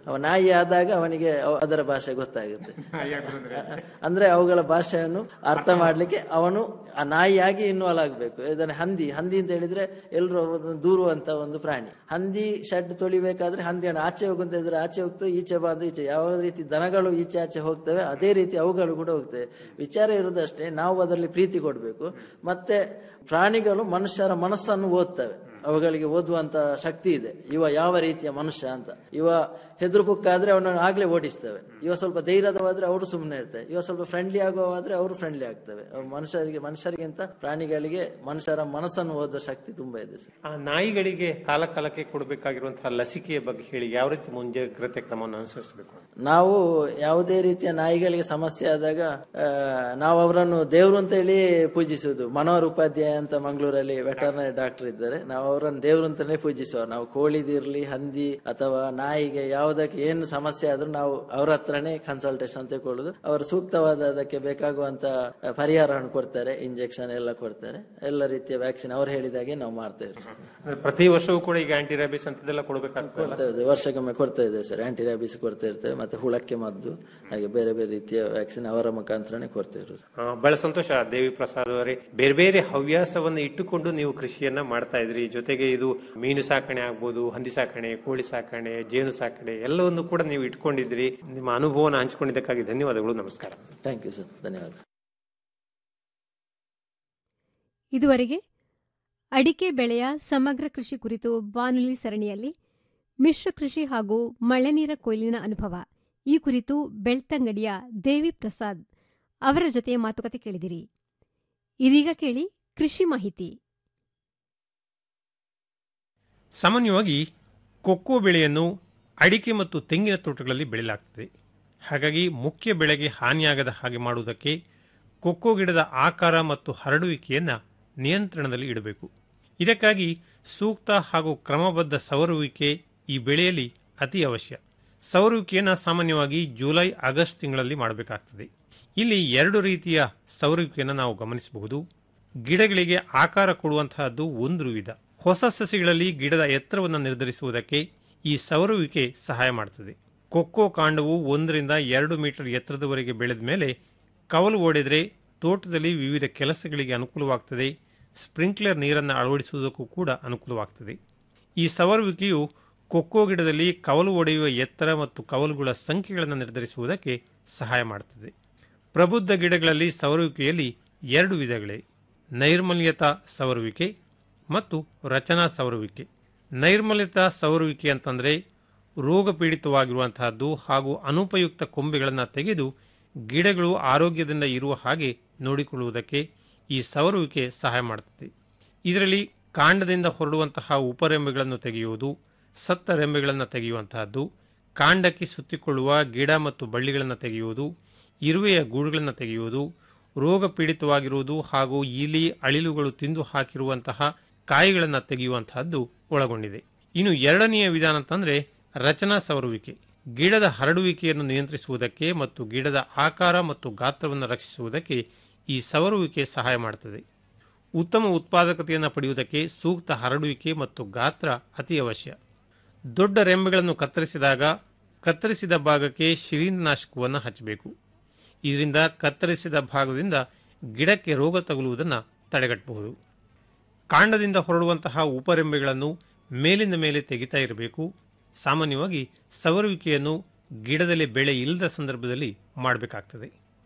S10: ಅವ ನಾಯಿ ಆದಾಗ ಅವನಿಗೆ ಅವ- ಅದರ ಭಾಷೆ ಗೊತ್ತಾಗುತ್ತೆ ಅಂದ್ರೆ ಅವುಗಳ ಭಾಷೆಯನ್ನು ಅರ್ಥ ಮಾಡ್ಲಿಕ್ಕೆ ಅವನು ಆ ನಾಯಿಯಾಗಿ ಇನ್ವಾಲ್ವ್ ಆಗ್ಬೇಕು ಇದನ್ನ ಹಂದಿ ಹಂದಿ ಅಂತ ಹೇಳಿದ್ರೆ ಎಲ್ಲರೂ ದೂರುವಂತ ಒಂದು ಪ್ರಾಣಿ ಹಂದಿ ಶೆಡ್ ತೊಳಿಬೇಕಾದ್ರೆ ಹಂದಿಯನ್ನು ಆಚೆ ಹೋಗುವಂತ ಇದ್ರೆ ಆಚೆ ಹೋಗ್ತದೆ ಈಚೆ ಬಂದು ಈಚೆ ಯಾವ ರೀತಿ ದನಗಳು ಈಚೆ ಆಚೆ ಹೋಗ್ತವೆ ಅದೇ ರೀತಿ ಅವುಗಳು ಕೂಡ ಹೋಗ್ತವೆ ವಿಚಾರ ಇರುವುದಷ್ಟೇ ನಾವು ಅದರಲ್ಲಿ ಪ್ರೀತಿ ಕೊಡಬೇಕು ಮತ್ತೆ ಪ್ರಾಣಿಗಳು ಮನುಷ್ಯರ ಮನಸ್ಸನ್ನು ಓದ್ತವೆ ಅವುಗಳಿಗೆ ಓದುವಂತ ಶಕ್ತಿ ಇದೆ ಇವ ಯಾವ ರೀತಿಯ ಮನುಷ್ಯ ಅಂತ ಇವ ಹೆದ್ರು ಪುಕ್ಕಾದ್ರೆ ಅವನನ್ನು ಆಗ್ಲೇ ಓಡಿಸ್ತವೆ ಇವ ಸ್ವಲ್ಪ ಧೈರ್ಯದವಾದ್ರೆ ಅವರು ಸುಮ್ಮನೆ ಇರ್ತಾರೆ ಇವ ಸ್ವಲ್ಪ ಫ್ರೆಂಡ್ಲಿ ಆಗುವಾದ್ರೆ ಅವರು ಫ್ರೆಂಡ್ಲಿ ಆಗ್ತವೆ ಅವು ಮನುಷ್ಯರಿಗೆ ಮನುಷ್ಯರಿಗಿಂತ ಪ್ರಾಣಿಗಳಿಗೆ ಮನುಷ್ಯರ ಮನಸ್ಸನ್ನು ಓದುವ ಶಕ್ತಿ ತುಂಬಾ ಇದೆ ಸರ್
S9: ಆ ನಾಯಿಗಳಿಗೆ ಕಾಲ ಕಾಲಕ್ಕೆ ಕೊಡಬೇಕಾಗಿರುವಂತಹ ಲಸಿಕೆಯ ಬಗ್ಗೆ ಹೇಳಿ ಯಾವ ರೀತಿ ಮುಂಜಾಗ್ರತೆ ಕ್ರಮವನ್ನು ಅನುಸರಿಸಬೇಕು
S10: ನಾವು ಯಾವುದೇ ರೀತಿಯ ನಾಯಿಗಳಿಗೆ ಸಮಸ್ಯೆ ಆದಾಗ ಆ, ನಾವು ಅವರನ್ನು ದೇವರು ಅಂತ ಹೇಳಿ ಪೂಜಿಸುವುದು ಮನೋಹರ್ ಉಪಾಧ್ಯಾಯ ಅಂತ ಮಂಗಳೂರಲ್ಲಿ ವೆಟರ್ನರಿ ಡಾಕ್ಟರ್ ಇದ್ದಾರೆ ನಾವು ಅವರನ್ನು ದೇವರು ಅಂತಾನೆ ಪೂಜಿಸುವ ನಾವು ಕೋಳಿದಿರ್ಲಿ ಹಂದಿ ಅಥವಾ ನಾಯಿಗೆ ಯಾವುದಕ್ಕೆ ಏನು ಸಮಸ್ಯೆ ಆದ್ರೂ ನಾವು ಅವ್ರ ಹತ್ರನೇ ಕನ್ಸಲ್ಟೇಷನ್ ತೆಗೊಳ್ಳುದು ಅವರು ಸೂಕ್ತವಾದ ಅದಕ್ಕೆ ಬೇಕಾಗುವಂತ ಪರಿಹಾರವನ್ನು ಕೊಡ್ತಾರೆ ಇಂಜೆಕ್ಷನ್ ಎಲ್ಲ ಕೊಡ್ತಾರೆ ಎಲ್ಲ ರೀತಿಯ ವ್ಯಾಕ್ಸಿನ್ ಅವ್ರು ಹೇಳಿದಾಗೆ ನಾವು ಮಾಡ್ತಾ ಇರ್ತೀವಿ
S9: ಅಂದ್ರೆ ಪ್ರತಿ ವರ್ಷವೂ ಕೂಡ ಈಗ ಆಂಟಿ ರ್ಯಾಬಿಸ್ ಅಂತದೆಲ್ಲ ಕೊಡಬೇಕಾಗ್ತದೆ
S10: ಕೊಡ್ತಾ ಇದ್ದೇವೆ ವರ್ಷಕ್ಕೊಮ್ಮೆ ಕೊಡ್ತಾ ಇದ್ದೇವೆ ಸರ್ ಆಂಟಿ ರ್ಯಾಬಿಸ್ ಕೊಡ್ತಾ ಇರ್ತೇವೆ ಮತ್ತೆ ಹುಳಕ್ಕೆ ಮದ್ದು ಹಾಗೆ ಬೇರೆ ಬೇರೆ ರೀತಿಯ ವ್ಯಾಕ್ಸಿನ್ ಅವರ ಮುಖಾಂತರನೇ ಕೊಡ್ತಾ ಇರೋದು
S9: ಆ, ಬಹಳ ಸಂತೋಷ ದೇವಿ ಪ್ರಸಾದ್ ಅವರೇ ಬೇರೆ ಬೇರೆ ಹವ್ಯಾಸವನ್ನು ಇಟ್ಟುಕೊಂಡು ನೀವು ಕೃಷಿಯನ್ನ ಮಾಡ್ತಾ ಇದ್ರಿ ಜೊತೆಗೆ ಇದು ಮೀನು ಸಾಕಣೆ ಆಗ್ಬೋದು ಹಂದಿ ಸಾಕಣೆ ಕೋಳಿ ಸಾಕಣೆ ಜೇನು ಸಾಕಣೆ ಎಲ್ಲವನ್ನು ಕೂಡ ನೀವು ಇಟ್ಕೊಂಡಿದ್ರಿ ನಿಮ್ಮ ಅನುಭವನ ಹಂಚಿಕೊಂಡಿದ್ದಕ್ಕಾಗಿ ಧನ್ಯವಾದಗಳು ನಮಸ್ಕಾರ
S10: ಥ್ಯಾಂಕ್ ಯು ಸರ್ ಧನ್ಯವಾದ
S2: ಇದುವರೆಗೆ ಅಡಿಕೆ ಬೆಳೆಯ ಸಮಗ್ರ ಕೃಷಿ ಕುರಿತು ಬಾನುಲಿ ಸರಣಿಯಲ್ಲಿ ಮಿಶ್ರ ಕೃಷಿ ಹಾಗೂ ಮಳೆನೀರ ಕೊಯ್ಲಿನ ಅನುಭವ ಈ ಕುರಿತು ಬೆಳ್ತಂಗಡಿಯ ದೇವಿ ಪ್ರಸಾದ್ ಅವರ ಜೊತೆ ಮಾತುಕತೆ ಕೇಳಿದಿರಿ ಇದೀಗ ಕೇಳಿ ಕೃಷಿ ಮಾಹಿತಿ
S9: ಸಾಮಾನ್ಯವಾಗಿ ಕೊಕ್ಕೋ ಬೆಳೆಯನ್ನು ಅಡಿಕೆ ಮತ್ತು ತೆಂಗಿನ ತೋಟಗಳಲ್ಲಿ ಬೆಳೆಯಲಾಗ್ತದೆ ಹಾಗಾಗಿ ಮುಖ್ಯ ಬೆಳೆಗೆ ಹಾನಿಯಾಗದ ಹಾಗೆ ಮಾಡುವುದಕ್ಕೆ ಕೊಕ್ಕೋ ಗಿಡದ ಆಕಾರ ಮತ್ತು ಹರಡುವಿಕೆಯನ್ನು ನಿಯಂತ್ರಣದಲ್ಲಿ ಇಡಬೇಕು ಇದಕ್ಕಾಗಿ ಸೂಕ್ತ ಹಾಗೂ ಕ್ರಮಬದ್ಧ ಸವರುವಿಕೆ ಈ ಬೆಳೆಯಲ್ಲಿ ಅತಿ ಅವಶ್ಯ ಸವರುವಿಕೆಯನ್ನು ಸಾಮಾನ್ಯವಾಗಿ ಜುಲೈ ಆಗಸ್ಟ್ ತಿಂಗಳಲ್ಲಿ ಮಾಡಬೇಕಾಗ್ತದೆ ಇಲ್ಲಿ ಎರಡು ರೀತಿಯ ಸವರುವಿಕೆಯನ್ನು ನಾವು ಗಮನಿಸಬಹುದು ಗಿಡಗಳಿಗೆ ಆಕಾರ ಕೊಡುವಂತಹದ್ದು ಒಂದು ವಿಧ ಹೊಸ ಸಸಿಗಳಲ್ಲಿ ಗಿಡದ ಎತ್ತರವನ್ನು ನಿರ್ಧರಿಸುವುದಕ್ಕೆ ಈ ಸವರುವಿಕೆ ಸಹಾಯ ಮಾಡುತ್ತದೆ ಕೊಕ್ಕೋ ಕಾಂಡವು ಒಂದರಿಂದ ಎರಡು ಮೀಟರ್ ಎತ್ತರದವರೆಗೆ ಬೆಳೆದ ಮೇಲೆ ಕವಲು ಓಡಿದರೆ ತೋಟದಲ್ಲಿ ವಿವಿಧ ಕೆಲಸಗಳಿಗೆ ಅನುಕೂಲವಾಗ್ತದೆ ಸ್ಪ್ರಿಂಕ್ಲರ್ ನೀರನ್ನು ಅಳವಡಿಸುವುದಕ್ಕೂ ಕೂಡ ಅನುಕೂಲವಾಗ್ತದೆ ಈ ಸವರುವಿಕೆಯು ಕೊಕ್ಕೋ ಗಿಡದಲ್ಲಿ ಕವಲು ಒಡೆಯುವ ಎತ್ತರ ಮತ್ತು ಕವಲುಗಳ ಸಂಖ್ಯೆಗಳನ್ನು ನಿರ್ಧರಿಸುವುದಕ್ಕೆ ಸಹಾಯ ಮಾಡುತ್ತದೆ ಪ್ರಬುದ್ಧ ಗಿಡಗಳಲ್ಲಿ ಸವರುವಿಕೆಯಲ್ಲಿ ಎರಡು ವಿಧಗಳೇ ನೈರ್ಮಲ್ಯತಾ ಸವರುವಿಕೆ ಮತ್ತು ರಚನಾ ಸವರುವಿಕೆ ನೈರ್ಮಲ್ಯತಾ ಸವರುವಿಕೆ ಅಂತಂದರೆ ರೋಗ ಪೀಡಿತವಾಗಿರುವಂತಹದ್ದು ಹಾಗೂ ಅನುಪಯುಕ್ತ ಕೊಂಬೆಗಳನ್ನು ತೆಗೆದು ಗಿಡಗಳು ಆರೋಗ್ಯದಿಂದ ಇರುವ ಹಾಗೆ ನೋಡಿಕೊಳ್ಳುವುದಕ್ಕೆ ಈ ಸವರುವಿಕೆ ಸಹಾಯ ಮಾಡುತ್ತದೆ ಇದರಲ್ಲಿ ಕಾಂಡದಿಂದ ಹೊರಡುವಂತಹ ಉಪರೆಂಬೆಗಳನ್ನು ತೆಗೆಯುವುದು ಸತ್ತ ರೆಂಬೆಗಳನ್ನು ತೆಗೆಯುವಂತಹದ್ದು ಕಾಂಡಕ್ಕೆ ಸುತ್ತಿಕೊಳ್ಳುವ ಗಿಡ ಮತ್ತು ಬಳ್ಳಿಗಳನ್ನು ತೆಗೆಯುವುದು ಇರುವೆಯ ಗೂಡುಗಳನ್ನು ತೆಗೆಯುವುದು ರೋಗ ಪೀಡಿತವಾಗಿರುವುದು ಹಾಗೂ ಇಲಿ ಅಳಿಲುಗಳು ತಿಂದು ಹಾಕಿರುವಂತಹ ಕಾಯಿಗಳನ್ನು ತೆಗೆಯುವಂತಹದ್ದು ಒಳಗೊಂಡಿದೆ ಇನ್ನು ಎರಡನೆಯ ವಿಧಾನ ಅಂತಂದ್ರೆ ರಚನಾ ಸವರುವಿಕೆ ಗಿಡದ ಹರಡುವಿಕೆಯನ್ನು ನಿಯಂತ್ರಿಸುವುದಕ್ಕೆ ಮತ್ತು ಗಿಡದ ಆಕಾರ ಮತ್ತು ಗಾತ್ರವನ್ನು ರಕ್ಷಿಸುವುದಕ್ಕೆ ಈ ಸವರುವಿಕೆ ಸಹಾಯ ಮಾಡುತ್ತದೆ ಉತ್ತಮ ಉತ್ಪಾದಕತೆಯನ್ನು ಪಡೆಯುವುದಕ್ಕೆ ಸೂಕ್ತ ಹರಡುವಿಕೆ ಮತ್ತು ಗಾತ್ರ ಅತಿ ಅವಶ್ಯ ದೊಡ್ಡ ರೆಂಬೆಗಳನ್ನು ಕತ್ತರಿಸಿದಾಗ ಕತ್ತರಿಸಿದ ಭಾಗಕ್ಕೆ ಶಿಲೀಂಧ್ರನಾಶಕವನ್ನು ಹಚ್ಚಬೇಕು ಇದರಿಂದ ಕತ್ತರಿಸಿದ ಭಾಗದಿಂದ ಗಿಡಕ್ಕೆ ರೋಗ ತಗುಲುವುದನ್ನು ತಡೆಗಟ್ಟಬಹುದು ಕಾಂಡದಿಂದ ಹೊರಡುವಂತಹ ಉಪರೆಂಬೆಗಳನ್ನು ಮೇಲಿಂದ ಮೇಲೆ ತೆಗಿತಾ ಇರಬೇಕು ಸಾಮಾನ್ಯವಾಗಿ ಸವರುವಿಕೆಯನ್ನು ಗಿಡದಲ್ಲಿ ಬೆಳೆ ಇಲ್ಲದ ಸಂದರ್ಭದಲ್ಲಿ ಮಾಡಬೇಕಾಗ್ತದೆ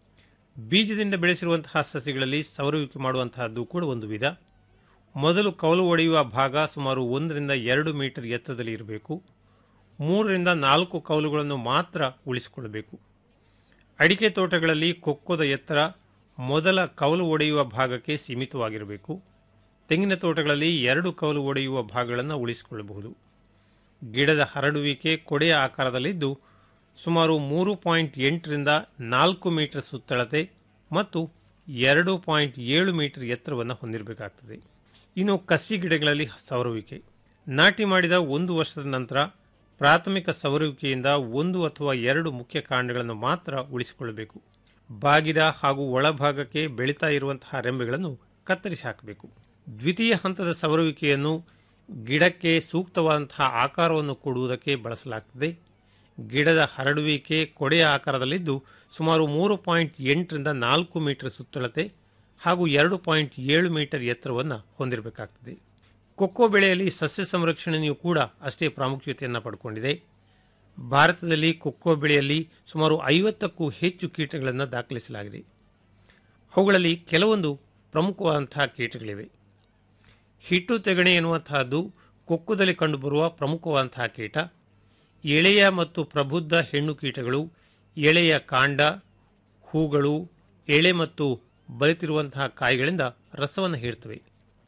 S9: ಬೀಜದಿಂದ ಬೆಳೆಸಿರುವಂತಹ ಸಸಿಗಳಲ್ಲಿ ಸವರುವಿಕೆ ಮಾಡುವಂತಹದ್ದು ಕೂಡ ಒಂದು ವಿಧ ಮೊದಲು ಕವಲು ಒಡೆಯುವ ಭಾಗ ಸುಮಾರು ಒಂದರಿಂದ ಎರಡು ಮೀಟರ್ ಎತ್ತರದಲ್ಲಿ ಇರಬೇಕು ಮೂರರಿಂದ ನಾಲ್ಕು ಕವಲುಗಳನ್ನು ಮಾತ್ರ ಉಳಿಸಿಕೊಳ್ಳಬೇಕು ಅಡಿಕೆ ತೋಟಗಳಲ್ಲಿ ಕೊಕ್ಕೋದ ಎತ್ತರ ಮೊದಲ ಕವಲು ಒಡೆಯುವ ಭಾಗಕ್ಕೆ ಸೀಮಿತವಾಗಿರಬೇಕು ತೆಂಗಿನ ತೋಟಗಳಲ್ಲಿ ಎರಡು ಕವಲು ಒಡೆಯುವ ಭಾಗಗಳನ್ನು ಉಳಿಸಿಕೊಳ್ಳಬಹುದು ಗಿಡದ ಹರಡುವಿಕೆ ಕೊಡೆಯ ಆಕಾರದಲ್ಲಿದ್ದು ಸುಮಾರು ಮೂರು ಪಾಯಿಂಟ್ ಎಂಟರಿಂದ ನಾಲ್ಕು ಮೀಟರ್ ಸುತ್ತಳತೆ ಮತ್ತು ಎರಡು ಪಾಯಿಂಟ್ ಏಳು ಮೀಟರ್ ಎತ್ತರವನ್ನು ಹೊಂದಿರಬೇಕಾಗ್ತದೆ ಇನ್ನು ಕಸಿ ಗಿಡಗಳಲ್ಲಿ ಸವರುವಿಕೆ ನಾಟಿ ಮಾಡಿದ ಒಂದು ವರ್ಷದ ನಂತರ ಪ್ರಾಥಮಿಕ ಸವರುವಿಕೆಯಿಂದ ಒಂದು ಅಥವಾ ಎರಡು ಮುಖ್ಯ ಕಾಂಡಗಳನ್ನು ಮಾತ್ರ ಉಳಿಸಿಕೊಳ್ಳಬೇಕು ಬಾಗಿದ ಹಾಗೂ ಒಳಭಾಗಕ್ಕೆ ಬೆಳೀತಾ ಇರುವಂತಹ ರೆಂಬೆಗಳನ್ನು ಕತ್ತರಿಸಿ ಹಾಕಬೇಕು ದ್ವಿತೀಯ ಹಂತದ ಸವರುವಿಕೆಯನ್ನು ಗಿಡಕ್ಕೆ ಸೂಕ್ತವಾದಂತಹ ಆಕಾರವನ್ನು ಕೊಡುವುದಕ್ಕೆ ಬಳಸಲಾಗ್ತದೆ ಗಿಡದ ಹರಡುವಿಕೆ ಕೊಡೆಯ ಆಕಾರದಲ್ಲಿದ್ದು ಸುಮಾರು ಮೂರು ಪಾಯಿಂಟ್ ಎಂಟರಿಂದ ನಾಲ್ಕು ಮೀಟರ್ ಸುತ್ತಳತೆ ಹಾಗೂ ಎರಡು ಪಾಯಿಂಟ್ ಏಳು ಮೀಟರ್ ಎತ್ತರವನ್ನು ಹೊಂದಿರಬೇಕಾಗ್ತದೆ ಕೊಕ್ಕೋ ಬೆಳೆಯಲ್ಲಿ ಸಸ್ಯ ಸಂರಕ್ಷಣೆಯೂ ಕೂಡ ಅಷ್ಟೇ ಪ್ರಾಮುಖ್ಯತೆಯನ್ನು ಪಡ್ಕೊಂಡಿದೆ ಭಾರತದಲ್ಲಿ ಕೊಕ್ಕೋ ಬೆಳೆಯಲ್ಲಿ ಸುಮಾರು ಐವತ್ತಕ್ಕೂ ಹೆಚ್ಚು ಕೀಟಗಳನ್ನು ದಾಖಲಿಸಲಾಗಿದೆ ಅವುಗಳಲ್ಲಿ ಕೆಲವೊಂದು ಪ್ರಮುಖವಾದಂತಹ ಕೀಟಗಳಿವೆ ಹಿಟ್ಟು ತೆಗಣೆ ಎನ್ನುವಂತಹದ್ದು ಕೊಕ್ಕುದಲ್ಲಿ ಕಂಡುಬರುವ ಪ್ರಮುಖವಾದಂತಹ ಕೀಟ ಎಳೆಯ ಮತ್ತು ಪ್ರಬುದ್ಧ ಹೆಣ್ಣು ಕೀಟಗಳು ಎಳೆಯ ಕಾಂಡ ಹೂಗಳು ಎಳೆ ಮತ್ತು ಬಲಿತಿರುವಂತಹ ಕಾಯಿಗಳಿಂದ ರಸವನ್ನು ಹೀರ್ತವೆ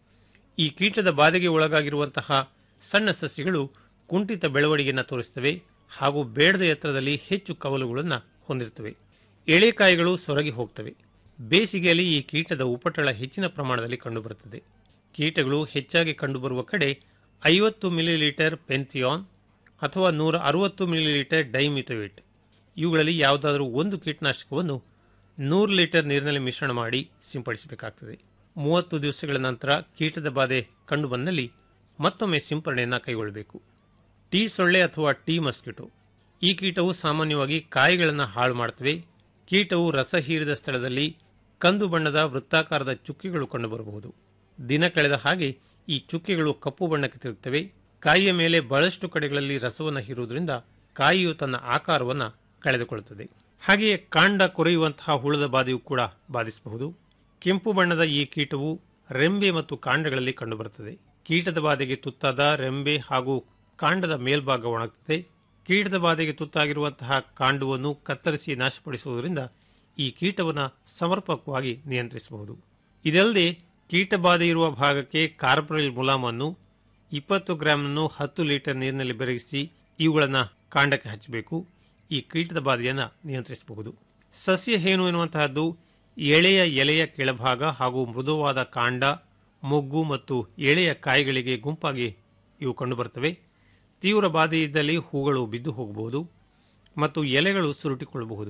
S9: ಈ ಕೀಟದ ಬಾಧೆಗೆ ಒಳಗಾಗಿರುವಂತಹ ಸಣ್ಣ ಸಸ್ಯಗಳು ಕುಂಠಿತ ಬೆಳವಣಿಗೆಯನ್ನು ತೋರಿಸುತ್ತವೆ ಹಾಗೂ ಬೇಡದ ಎತ್ತರದಲ್ಲಿ ಹೆಚ್ಚು ಕವಲುಗಳನ್ನು ಹೊಂದಿರುತ್ತವೆ ಎಳೆಕಾಯಿಗಳು ಸೊರಗಿ ಹೋಗ್ತವೆ ಬೇಸಿಗೆಯಲ್ಲಿ ಈ ಕೀಟದ ಉಪಟಳ ಹೆಚ್ಚಿನ ಪ್ರಮಾಣದಲ್ಲಿ ಕಂಡುಬರುತ್ತದೆ ಕೀಟಗಳು ಹೆಚ್ಚಾಗಿ ಕಂಡುಬರುವ ಕಡೆ ಐವತ್ತು ಮಿಲಿಲೀಟರ್ ಪೆಂಥಿಯಾನ್ ಅಥವಾ ನೂರ ಅರವತ್ತು ಮಿಲಿಲೀಟರ್ ಡೈಮಿಥೋಯಿಟ್ ಇವುಗಳಲ್ಲಿ ಯಾವುದಾದರೂ ಒಂದು ಕೀಟನಾಶಕವನ್ನು ನೂರು ಲೀಟರ್ ನೀರಿನಲ್ಲಿ ಮಿಶ್ರಣ ಮಾಡಿ ಸಿಂಪಡಿಸಬೇಕಾಗ್ತದೆ ಮೂವತ್ತು ದಿವಸಗಳ ನಂತರ ಕೀಟದ ಬಾಧೆ ಕಂಡುಬಂದಲ್ಲಿ ಮತ್ತೊಮ್ಮೆ ಸಿಂಪರಣೆಯನ್ನು ಕೈಗೊಳ್ಳಬೇಕು ಟೀ ಸೊಳ್ಳೆ ಅಥವಾ ಟೀ ಮಸ್ಕಿಟೋ ಈ ಕೀಟವು ಸಾಮಾನ್ಯವಾಗಿ ಕಾಯಿಗಳನ್ನು ಹಾಳು ಮಾಡುತ್ತವೆ ಕೀಟವು ರಸ ಹೀರಿದ ಸ್ಥಳದಲ್ಲಿ ಕಂದು ಬಣ್ಣದ ವೃತ್ತಾಕಾರದ ಚುಕ್ಕಿಗಳು ಕಂಡುಬರಬಹುದು ದಿನ ಕಳೆದ ಹಾಗೆ ಈ ಚುಕ್ಕಿಗಳು ಕಪ್ಪು ಬಣ್ಣಕ್ಕೆ ತಿರುಗುತ್ತವೆ ಕಾಯಿಯ ಮೇಲೆ ಬಹಳಷ್ಟು ಕಡೆಗಳಲ್ಲಿ ರಸವನ್ನು ಹೀರುವುದರಿಂದ ಕಾಯಿಯು ತನ್ನ ಆಕಾರವನ್ನು ಕಳೆದುಕೊಳ್ಳುತ್ತದೆ ಹಾಗೆಯೇ ಕಾಂಡ ಕೊರೆಯುವಂತಹ ಹುಳದ ಬಾಧೆಯು ಕೂಡ ಬಾಧಿಸಬಹುದು ಕೆಂಪು ಬಣ್ಣದ ಈ ಕೀಟವು ರೆಂಬೆ ಮತ್ತು ಕಾಂಡಗಳಲ್ಲಿ ಕಂಡುಬರುತ್ತದೆ ಕೀಟದ ಬಾಧೆಗೆ ತುತ್ತಾದ ರೆಂಬೆ ಹಾಗೂ ಕಾಂಡದ ಮೇಲ್ಭಾಗ ಒಣಗುತ್ತದೆ ಕೀಟದ ಬಾಧೆಗೆ ತುತ್ತಾಗಿರುವಂತಹ ಕಾಂಡವನ್ನು ಕತ್ತರಿಸಿ ನಾಶಪಡಿಸುವುದರಿಂದ ಈ ಕೀಟವನ್ನು ಸಮರ್ಪಕವಾಗಿ ನಿಯಂತ್ರಿಸಬಹುದು ಇದಲ್ಲದೆ ಕೀಟ ಬಾಧೆ ಇರುವ ಭಾಗಕ್ಕೆ ಕಾರ್ಪೊರಲ್ ಮುಲಾಮನ್ನು ಇಪ್ಪತ್ತು ಗ್ರಾಮನ್ನು ಹತ್ತು ಲೀಟರ್ ನೀರಿನಲ್ಲಿ ಬೆರಗಿಸಿ ಇವುಗಳನ್ನು ಕಾಂಡಕ್ಕೆ ಹಚ್ಚಬೇಕು ಈ ಕೀಟದ ಬಾಧೆಯನ್ನು ನಿಯಂತ್ರಿಸಬಹುದು ಸಸ್ಯ ಹೇನು ಎನ್ನುವಂತಹದ್ದು ಎಳೆಯ ಎಲೆಯ ಕೆಳಭಾಗ ಹಾಗೂ ಮೃದುವಾದ ಕಾಂಡ ಮೊಗ್ಗು ಮತ್ತು ಎಳೆಯ ಕಾಯಿಗಳಿಗೆ ಗುಂಪಾಗಿ ಇವು ಕಂಡುಬರುತ್ತವೆ ತೀವ್ರ ಬಾಧೆ ಇದ್ದಲ್ಲಿ ಹೂಗಳು ಬಿದ್ದು ಹೋಗಬಹುದು ಮತ್ತು ಎಲೆಗಳು ಸುರುಟಿಕೊಳ್ಳಬಹುದು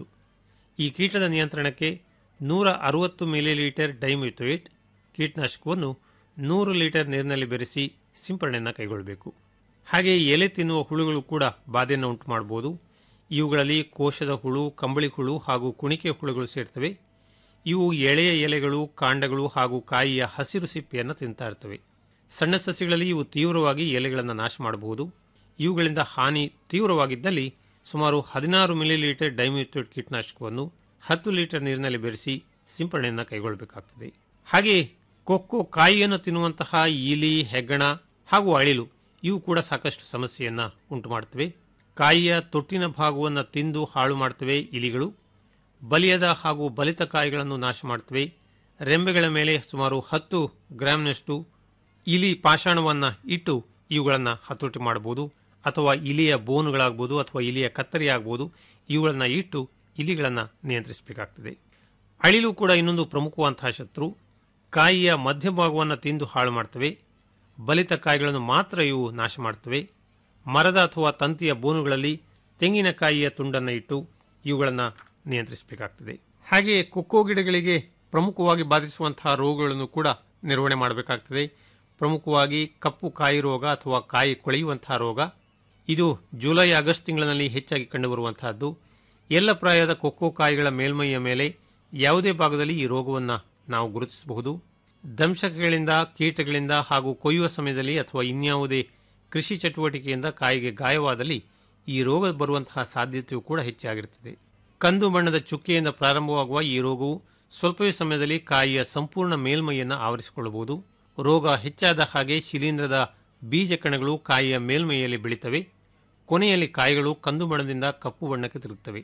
S9: ಈ ಕೀಟದ ನಿಯಂತ್ರಣಕ್ಕೆ ನೂರ ಅರವತ್ತು ಮಿಲಿಲೀಟರ್ ಡೈಮಿಥೋಯಿಟ್ ಕೀಟನಾಶಕವನ್ನು ನೂರು ಲೀಟರ್ ನೀರಿನಲ್ಲಿ ಬೆರೆಸಿ ಸಿಂಪರಣೆಯನ್ನು ಕೈಗೊಳ್ಳಬೇಕು ಹಾಗೆ ಎಲೆ ತಿನ್ನುವ ಹುಳುಗಳು ಕೂಡ ಬಾಧೆಯನ್ನು ಉಂಟು ಮಾಡಬಹುದು ಇವುಗಳಲ್ಲಿ ಕೋಶದ ಹುಳು ಕಂಬಳಿ ಹುಳು ಹಾಗೂ ಕುಣಿಕೆ ಹುಳುಗಳು ಸೇರ್ತವೆ ಇವು ಎಳೆಯ ಎಲೆಗಳು ಕಾಂಡಗಳು ಹಾಗೂ ಕಾಯಿಯ ಹಸಿರು ಸಿಪ್ಪೆಯನ್ನು ತಿಂತಾ ಇರ್ತವೆ ಸಣ್ಣ ಸಸ್ಯಗಳಲ್ಲಿ ಇವು ತೀವ್ರವಾಗಿ ಎಲೆಗಳನ್ನು ನಾಶ ಮಾಡಬಹುದು ಇವುಗಳಿಂದ ಹಾನಿ ತೀವ್ರವಾಗಿದ್ದಲ್ಲಿ ಸುಮಾರು ಹದಿನಾರು ಮಿಲಿಲೀಟರ್ ಡೈಮ್ಯೂಥೇಟ್ ಕೀಟನಾಶಕವನ್ನು ಹತ್ತು ಲೀಟರ್ ನೀರಿನಲ್ಲಿ ಬೆರೆಸಿ ಸಿಂಪರಣೆಯನ್ನು ಕೈಗೊಳ್ಳಬೇಕಾಗ್ತದೆ ಹಾಗೆಯೇ ಕೊಕ್ಕೋ ಕಾಯಿಯನ್ನು ತಿನ್ನುವಂತಹ ಇಲಿ ಹೆಗ್ಗಣ ಹಾಗೂ ಅಳಿಲು ಇವು ಕೂಡ ಸಾಕಷ್ಟು ಸಮಸ್ಯೆಯನ್ನು ಉಂಟು ಮಾಡುತ್ತವೆ ಕಾಯಿಯ ತೊಟ್ಟಿನ ಭಾಗವನ್ನು ತಿಂದು ಹಾಳು ಮಾಡ್ತವೆ ಇಲಿಗಳು ಬಲಿಯದ ಹಾಗೂ ಬಲಿತ ಕಾಯಿಗಳನ್ನು ನಾಶ ಮಾಡ್ತವೆ ರೆಂಬೆಗಳ ಮೇಲೆ ಸುಮಾರು ಹತ್ತು ಗ್ರಾಂನಷ್ಟು ಇಲಿ ಪಾಷಾಣವನ್ನು ಇಟ್ಟು ಇವುಗಳನ್ನು ಹತೋಟಿ ಮಾಡಬಹುದು ಅಥವಾ ಇಲಿಯ ಬೋನುಗಳಾಗ್ಬೋದು ಅಥವಾ ಇಲಿಯ ಕತ್ತರಿ ಆಗ್ಬೋದು ಇವುಗಳನ್ನು ಇಟ್ಟು ಇಲಿಗಳನ್ನು ನಿಯಂತ್ರಿಸಬೇಕಾಗ್ತದೆ ಅಳಿಲು ಕೂಡ ಇನ್ನೊಂದು ಪ್ರಮುಖವಂತಹ ಶತ್ರು ಕಾಯಿಯ ಮಧ್ಯಭಾಗವನ್ನು ತಿಂದು ಹಾಳು ಮಾಡ್ತವೆ ಬಲಿತ ಕಾಯಿಗಳನ್ನು ಮಾತ್ರ ಇವು ನಾಶ ಮಾಡ್ತವೆ ಮರದ ಅಥವಾ ತಂತಿಯ ಬೋನುಗಳಲ್ಲಿ ತೆಂಗಿನಕಾಯಿಯ ತುಂಡನ್ನು ಇಟ್ಟು ಇವುಗಳನ್ನು ನಿಯಂತ್ರಿಸಬೇಕಾಗ್ತದೆ ಹಾಗೆಯೇ ಕೊಕ್ಕೋ ಗಿಡಗಳಿಗೆ ಪ್ರಮುಖವಾಗಿ ಬಾಧಿಸುವಂತಹ ರೋಗಗಳನ್ನು ಕೂಡ ನಿರ್ವಹಣೆ ಮಾಡಬೇಕಾಗ್ತದೆ ಪ್ರಮುಖವಾಗಿ ಕಪ್ಪು ಕಾಯಿ ರೋಗ ಅಥವಾ ಕಾಯಿ ಕೊಳೆಯುವಂತಹ ರೋಗ ಇದು ಜುಲೈ ಆಗಸ್ಟ್ ತಿಂಗಳಿನಲ್ಲಿ ಹೆಚ್ಚಾಗಿ ಕಂಡುಬರುವಂತಹದ್ದು ಎಲ್ಲ ಪ್ರಾಯದ ಕೊಕ್ಕೋ ಕಾಯಿಗಳ ಮೇಲ್ಮೈಯ ಮೇಲೆ ಯಾವುದೇ ಭಾಗದಲ್ಲಿ ಈ ರೋಗವನ್ನು ನಾವು ಗುರುತಿಸಬಹುದು ದಂಶಕಗಳಿಂದ ಕೀಟಗಳಿಂದ ಹಾಗೂ ಕೊಯ್ಯುವ ಸಮಯದಲ್ಲಿ ಅಥವಾ ಇನ್ಯಾವುದೇ ಕೃಷಿ ಚಟುವಟಿಕೆಯಿಂದ ಕಾಯಿಗೆ ಗಾಯವಾದಲ್ಲಿ ಈ ರೋಗ ಬರುವಂತಹ ಸಾಧ್ಯತೆಯೂ ಕೂಡ ಹೆಚ್ಚಾಗಿರುತ್ತದೆ ಕಂದು ಬಣ್ಣದ ಚುಕ್ಕೆಯಿಂದ ಪ್ರಾರಂಭವಾಗುವ ಈ ರೋಗವು ಸ್ವಲ್ಪವೇ ಸಮಯದಲ್ಲಿ ಕಾಯಿಯ ಸಂಪೂರ್ಣ ಮೇಲ್ಮೈಯನ್ನು ಆವರಿಸಿಕೊಳ್ಳಬಹುದು ರೋಗ ಹೆಚ್ಚಾದ ಹಾಗೆ ಶಿಲೀಂಧ್ರದ ಬೀಜ ಕಣಗಳು ಕಾಯಿಯ ಮೇಲ್ಮೈಯಲ್ಲಿ ಬೆಳೀತವೆ ಕೊನೆಯಲ್ಲಿ ಕಾಯಿಗಳು ಕಂದು ಬಣ್ಣದಿಂದ ಕಪ್ಪು ಬಣ್ಣಕ್ಕೆ ತಿರುಗುತ್ತವೆ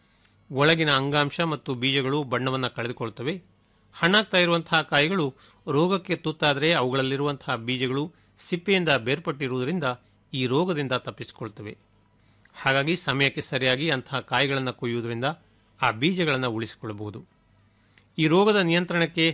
S9: ಒಳಗಿನ ಅಂಗಾಂಶ ಮತ್ತು ಬೀಜಗಳು ಬಣ್ಣವನ್ನು ಕಳೆದುಕೊಳ್ಳುತ್ತವೆ ಹಣ್ಣಾಗ್ತಾ ಇರುವಂತಹ ಕಾಯಿಗಳು ರೋಗಕ್ಕೆ ತುತ್ತಾದರೆ ಅವುಗಳಲ್ಲಿರುವಂತಹ ಬೀಜಗಳು ಸಿಪ್ಪೆಯಿಂದ ಬೇರ್ಪಟ್ಟಿರುವುದರಿಂದ ಈ ರೋಗದಿಂದ ತಪ್ಪಿಸಿಕೊಳ್ತವೆ ಹಾಗಾಗಿ ಸಮಯಕ್ಕೆ ಸರಿಯಾಗಿ ಅಂತಹ ಕಾಯಿಗಳನ್ನು ಕೊಯ್ಯುವುದರಿಂದ ಆ ಬೀಜಗಳನ್ನು ಉಳಿಸಿಕೊಳ್ಳಬಹುದು ಈ ರೋಗದ ನಿಯಂತ್ರಣಕ್ಕೆ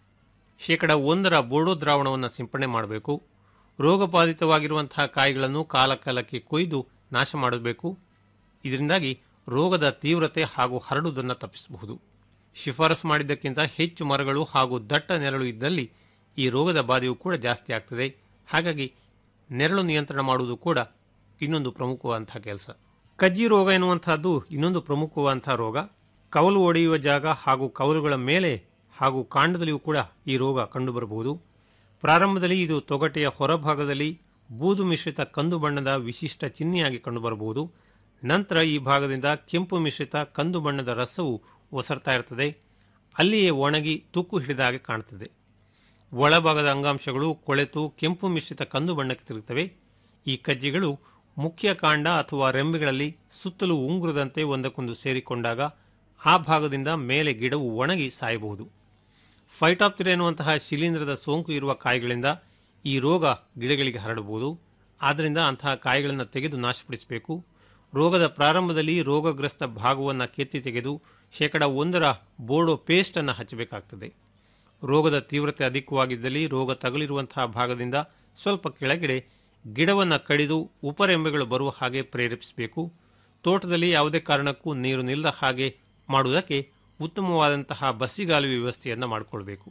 S9: ಶೇಕಡ ಒಂದರ ಬೋಡೋ ದ್ರಾವಣವನ್ನು ಸಿಂಪಡಣೆ ಮಾಡಬೇಕು ರೋಗಬಾಧಿತವಾಗಿರುವಂತಹ ಕಾಯಿಗಳನ್ನು ಕಾಲಕಾಲಕ್ಕೆ ಕೊಯ್ದು ನಾಶ ಮಾಡಬೇಕು ಇದರಿಂದಾಗಿ ರೋಗದ ತೀವ್ರತೆ ಹಾಗೂ ಹರಡುವುದನ್ನು ತಪ್ಪಿಸಬಹುದು ಶಿಫಾರಸು ಮಾಡಿದ್ದಕ್ಕಿಂತ ಹೆಚ್ಚು ಮರಗಳು ಹಾಗೂ ದಟ್ಟ ನೆರಳು ಇದ್ದಲ್ಲಿ ಈ ರೋಗದ ಬಾಧೆಯು ಕೂಡ ಜಾಸ್ತಿ ಆಗ್ತದೆ ಹಾಗಾಗಿ ನೆರಳು ನಿಯಂತ್ರಣ ಮಾಡುವುದು ಕೂಡ ಇನ್ನೊಂದು ಪ್ರಮುಖವಾದಂತಹ ಕೆಲಸ ಕಜ್ಜಿ ರೋಗ ಎನ್ನುವಂತಹದ್ದು ಇನ್ನೊಂದು ಪ್ರಮುಖವಾದಂತಹ ರೋಗ ಕವಲು ಒಡೆಯುವ ಜಾಗ ಹಾಗೂ ಕವಲುಗಳ ಮೇಲೆ ಹಾಗೂ ಕಾಂಡದಲ್ಲಿಯೂ ಕೂಡ ಈ ರೋಗ ಕಂಡುಬರಬಹುದು ಪ್ರಾರಂಭದಲ್ಲಿ ಇದು ತೊಗಟೆಯ ಹೊರಭಾಗದಲ್ಲಿ ಬೂದು ಮಿಶ್ರಿತ ಕಂದು ಬಣ್ಣದ ವಿಶಿಷ್ಟ ಚಿಹ್ನೆಯಾಗಿ ಕಂಡುಬರಬಹುದು ನಂತರ ಈ ಭಾಗದಿಂದ ಕೆಂಪು ಮಿಶ್ರಿತ ಕಂದು ಬಣ್ಣದ ರಸವು ಒಸರ್ತಾ ಇರ್ತದೆ ಅಲ್ಲಿಯೇ ಒಣಗಿ ತುಕ್ಕು ಹಿಡಿದಾಗೆ ಕಾಣುತ್ತದೆ ಒಳಭಾಗದ ಅಂಗಾಂಶಗಳು ಕೊಳೆತು ಕೆಂಪು ಮಿಶ್ರಿತ ಕಂದು ಬಣ್ಣಕ್ಕೆ ತಿರುಗುತ್ತವೆ ಈ ಕಜ್ಜಿಗಳು ಮುಖ್ಯ ಕಾಂಡ ಅಥವಾ ರೆಂಬೆಗಳಲ್ಲಿ ಸುತ್ತಲೂ ಉಂಗುರದಂತೆ ಒಂದಕ್ಕೊಂದು ಸೇರಿಕೊಂಡಾಗ ಆ ಭಾಗದಿಂದ ಮೇಲೆ ಗಿಡವು ಒಣಗಿ ಸಾಯಬಹುದು ಫೈಟಾಪ್ತಿರ ಎನ್ನುವಂತಹ ಶಿಲೀಂಧ್ರದ ಸೋಂಕು ಇರುವ ಕಾಯಿಗಳಿಂದ ಈ ರೋಗ ಗಿಡಗಳಿಗೆ ಹರಡಬಹುದು ಆದ್ದರಿಂದ ಅಂತಹ ಕಾಯಿಗಳನ್ನು ತೆಗೆದು ನಾಶಪಡಿಸಬೇಕು ರೋಗದ ಪ್ರಾರಂಭದಲ್ಲಿ ರೋಗಗ್ರಸ್ತ ಭಾಗವನ್ನು ಕೆತ್ತಿ ತೆಗೆದು ಶೇಕಡ ಒಂದರ ಬೋರ್ಡೋ ಪೇಸ್ಟನ್ನು ಹಚ್ಚಬೇಕಾಗ್ತದೆ ರೋಗದ ತೀವ್ರತೆ ಅಧಿಕವಾಗಿದ್ದಲ್ಲಿ ರೋಗ ತಗುಲಿರುವಂತಹ ಭಾಗದಿಂದ ಸ್ವಲ್ಪ ಕೆಳಗಡೆ ಗಿಡವನ್ನು ಕಡಿದು ಉಪರೆಂಬೆಗಳು ಬರುವ ಹಾಗೆ ಪ್ರೇರೇಪಿಸಬೇಕು ತೋಟದಲ್ಲಿ ಯಾವುದೇ ಕಾರಣಕ್ಕೂ ನೀರು ನಿಲ್ಲದ ಹಾಗೆ ಮಾಡುವುದಕ್ಕೆ ಉತ್ತಮವಾದಂತಹ ಬಸಿಗಾಲುವೆ ವ್ಯವಸ್ಥೆಯನ್ನು ಮಾಡಿಕೊಳ್ಬೇಕು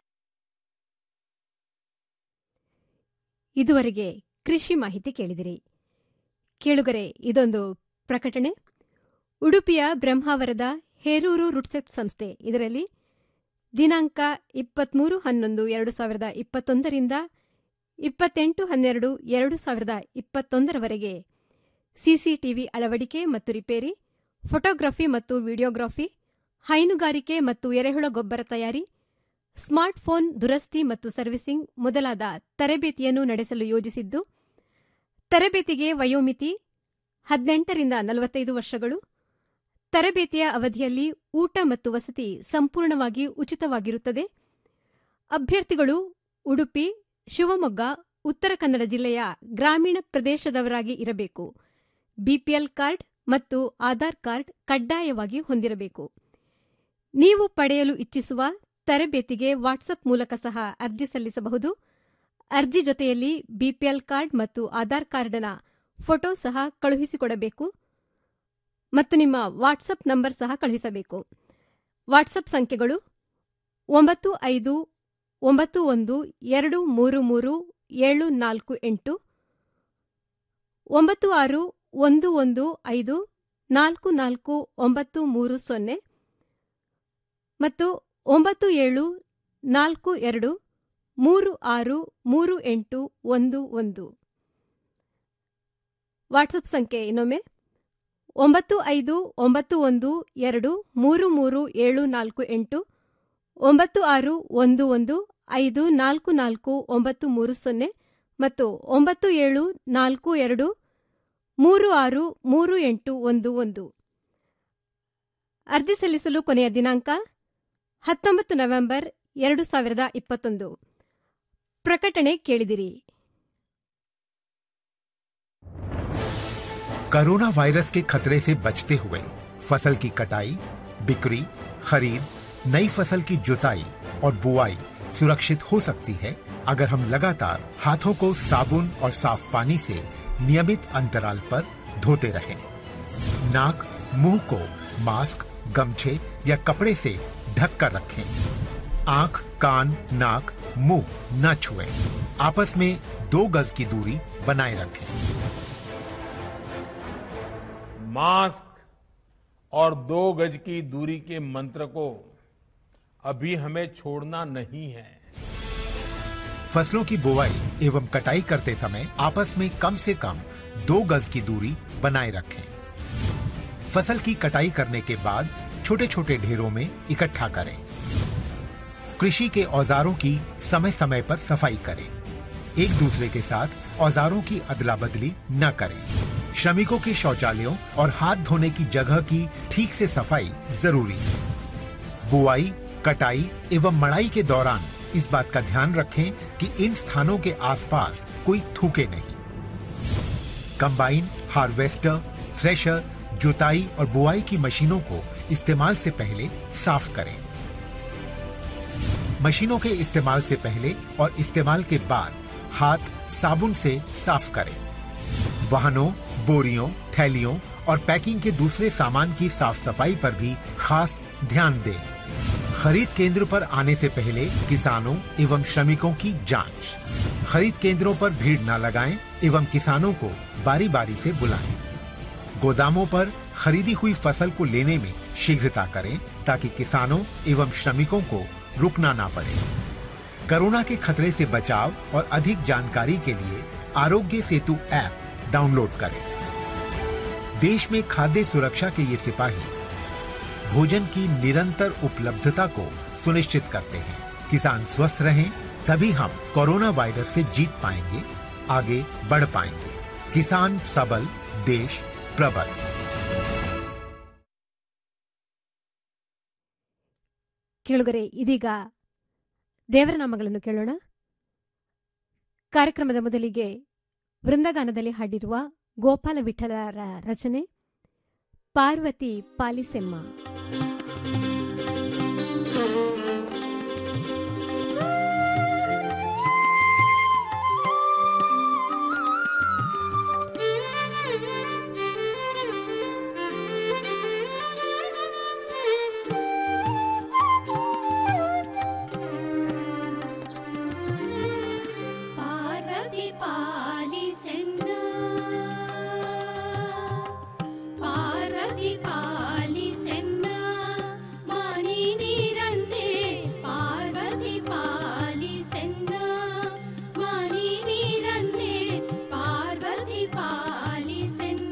S2: ಇದುವರೆಗೆ ಕೃಷಿ ಮಾಹಿತಿ ಕೇಳಿದಿರಿ ಕೇಳುಗರೆ ಇದೊಂದು ಪ್ರಕಟಣೆ ಉಡುಪಿಯ ಬ್ರಹ್ಮಾವರದ ಹೇರೂರು ರುಡ್ಸೆಟ್ ಸಂಸ್ಥೆ ಇದರಲ್ಲಿ ದಿನಾಂಕ ಇಪ್ಪತ್ಮೂರು ಹನ್ನೊಂದು ಎರಡು ಸಾವಿರದ ಇಪ್ಪತ್ತೊಂದರಿಂದ ಇಪ್ಪತ್ತೆಂಟು ಹನ್ನೆರಡು ಎರಡು ಸಾವಿರದ ಇಪ್ಪತ್ತೊಂದರವರೆಗೆ ಸಿಸಿಟಿವಿ ಅಳವಡಿಕೆ ಮತ್ತು ರಿಪೇರಿ ಫೋಟೋಗ್ರಫಿ ಮತ್ತು ವಿಡಿಯೋಗ್ರಫಿ ಹೈನುಗಾರಿಕೆ ಮತ್ತು ಎರೆಹುಳ ಗೊಬ್ಬರ ತಯಾರಿ ಸ್ಮಾರ್ಟ್ಫೋನ್ ದುರಸ್ತಿ ಮತ್ತು ಸರ್ವಿಸಿಂಗ್ ಮೊದಲಾದ ತರಬೇತಿಯನ್ನು ನಡೆಸಲು ಯೋಜಿಸಿದ್ದು ತರಬೇತಿಗೆ ವಯೋಮಿತಿ ಹದಿನೆಂಟರಿಂದ ನಲವತ್ತೈದು ವರ್ಷಗಳು ತರಬೇತಿಯ ಅವಧಿಯಲ್ಲಿ ಊಟ ಮತ್ತು ವಸತಿ ಸಂಪೂರ್ಣವಾಗಿ ಉಚಿತವಾಗಿರುತ್ತದೆ ಅಭ್ಯರ್ಥಿಗಳು ಉಡುಪಿ ಶಿವಮೊಗ್ಗ ಉತ್ತರ ಕನ್ನಡ ಜಿಲ್ಲೆಯ ಗ್ರಾಮೀಣ ಪ್ರದೇಶದವರಾಗಿ ಇರಬೇಕು ಬಿಪಿಎಲ್ ಕಾರ್ಡ್ ಮತ್ತು ಆಧಾರ್ ಕಾರ್ಡ್ ಕಡ್ಡಾಯವಾಗಿ ಹೊಂದಿರಬೇಕು ನೀವು ಪಡೆಯಲು ಇಚ್ಛಿಸುವ ತರಬೇತಿಗೆ ವಾಟ್ಸಪ್ ಮೂಲಕ ಸಹ ಅರ್ಜಿ ಸಲ್ಲಿಸಬಹುದು ಅರ್ಜಿ ಜೊತೆಯಲ್ಲಿ ಬಿಪಿಎಲ್ ಕಾರ್ಡ್ ಮತ್ತು ಆಧಾರ್ ಕಾರ್ಡ್ನ ಫೋಟೋ ಸಹ ಕಳುಹಿಸಿಕೊಡಬೇಕು ಮತ್ತು ನಿಮ್ಮ ವಾಟ್ಸಪ್ ನಂಬರ್ ಸಹ ಕಳುಹಿಸಬೇಕು ವಾಟ್ಸಪ್ ಸಂಖ್ಯೆಗಳು ಒಂಬತ್ತು ಐದು ಒಂಬತ್ತು ಒಂದು ಎರಡು ಮೂರು ಮೂರು ಏಳು ನಾಲ್ಕು ಎಂಟು ಒಂಬತ್ತು ಆರು ಒಂದು ಒಂದು ಐದು ನಾಲ್ಕು ನಾಲ್ಕು ಒಂಬತ್ತು ಮೂರು ಸೊನ್ನೆ ಮತ್ತು ಒಂಬತ್ತು ಏಳು ನಾಲ್ಕು ಎರಡು ಮೂರು ಆರು ಮೂರು ಎಂಟು ಒಂದು ಒಂದು ವಾಟ್ಸಪ್ ಸಂಖ್ಯೆ ಇನ್ನೊಮ್ಮೆ ಒಂಬತ್ತು ಐದು ಒಂಬತ್ತು ಒಂದು ಎರಡು ಮೂರು ಮೂರು ಏಳು ನಾಲ್ಕು ಎಂಟು ಒಂಬತ್ತು ಆರು ಒಂದು ಒಂದು ಐದು ನಾಲ್ಕು ನಾಲ್ಕು ಒಂಬತ್ತು ಮೂರು ಸೊನ್ನೆ ಮತ್ತು ಒಂಬತ್ತು ಏಳು ನಾಲ್ಕು ಎರಡು ಮೂರು ಆರು ಮೂರು ಎಂಟು ಒಂದು ಒಂದು ಅರ್ಜಿ ಸಲ್ಲಿಸಲು ಕೊನೆಯ ದಿನಾಂಕ ಹತ್ತೊಂಬತ್ತು ನವೆಂಬರ್ ಎರಡು ಸಾವಿರದ ಇಪ್ಪತ್ತೊಂದು ಪ್ರಕಟಣೆ ಕೇಳಿದಿರಿ
S11: कोरोना वायरस के खतरे से बचते हुए फसल की कटाई बिक्री खरीद नई फसल की जुताई और बुआई सुरक्षित हो सकती है अगर हम लगातार हाथों को साबुन और साफ पानी से नियमित अंतराल पर धोते रहें। नाक मुंह को मास्क गमछे या कपड़े से ढक कर रखें आंख कान नाक मुंह न छुएं। आपस में दो गज की दूरी बनाए रखें
S5: मास्क और दो गज की दूरी के मंत्र को अभी हमें छोड़ना नहीं है
S11: फसलों की बुवाई एवं कटाई करते समय आपस में कम से कम दो गज की दूरी बनाए रखें फसल की कटाई करने के बाद छोटे छोटे ढेरों में इकट्ठा करें कृषि के औजारों की समय समय पर सफाई करें एक दूसरे के साथ औजारों की अदला बदली न करें श्रमिकों के शौचालयों और हाथ धोने की जगह की ठीक से सफाई जरूरी है बुआई कटाई एवं मड़ाई के दौरान इस बात का ध्यान रखें कि इन स्थानों के आसपास कोई थूके नहीं कंबाइन हार्वेस्टर थ्रेशर जुताई और बुआई की मशीनों को इस्तेमाल से पहले साफ करें मशीनों के इस्तेमाल से पहले और इस्तेमाल के बाद हाथ साबुन से साफ करें वाहनों बोरियों थैलियों और पैकिंग के दूसरे सामान की साफ सफाई पर भी खास ध्यान दें खरीद केंद्र पर आने से पहले किसानों एवं श्रमिकों की जांच खरीद केंद्रों पर भीड़ न लगाएं एवं किसानों को बारी बारी से बुलाएं गोदामों पर खरीदी हुई फसल को लेने में शीघ्रता करें ताकि किसानों एवं श्रमिकों को रुकना ना पड़े कोरोना के खतरे से बचाव और अधिक जानकारी के लिए आरोग्य सेतु ऐप डाउनलोड करें देश में खाद्य सुरक्षा के ये सिपाही भोजन की निरंतर उपलब्धता को सुनिश्चित करते हैं किसान स्वस्थ रहें तभी हम कोरोना वायरस से जीत पाएंगे आगे बढ़ पाएंगे किसान सबल देश प्रबल
S2: ಕೇಳುಗರೆ ಇದೀಗ ದೇವರ ನಾಮಗಳನ್ನು ಕೇಳೋಣ ಕಾರ್ಯಕ್ರಮದ ಮೊದಲಿಗೆ ವೃಂದಗಾನದಲ್ಲಿ ಹಾಡಿರುವ ಗೋಪಾಲ ವಿಠಲರ ರಚನೆ ಪಾರ್ವತಿ ಪಾಲಿಸೆಮ್ಮ
S12: ಪಾರ್ವತಿ ಪಾಲಿಸೆನ್ನ ಪಾರ್ವತಿ ಪಾಲಿಸೆನ್ನ ಮನಿ ನೀರನ್ನೇ ಪಾರ್ವತಿ ಪಾಲಿಸೆನ್ನ ಮನಿ ನೀರನ್ನೇ ಪಾರ್ವತಿ ಪಾಲಿಸೆನ್ನ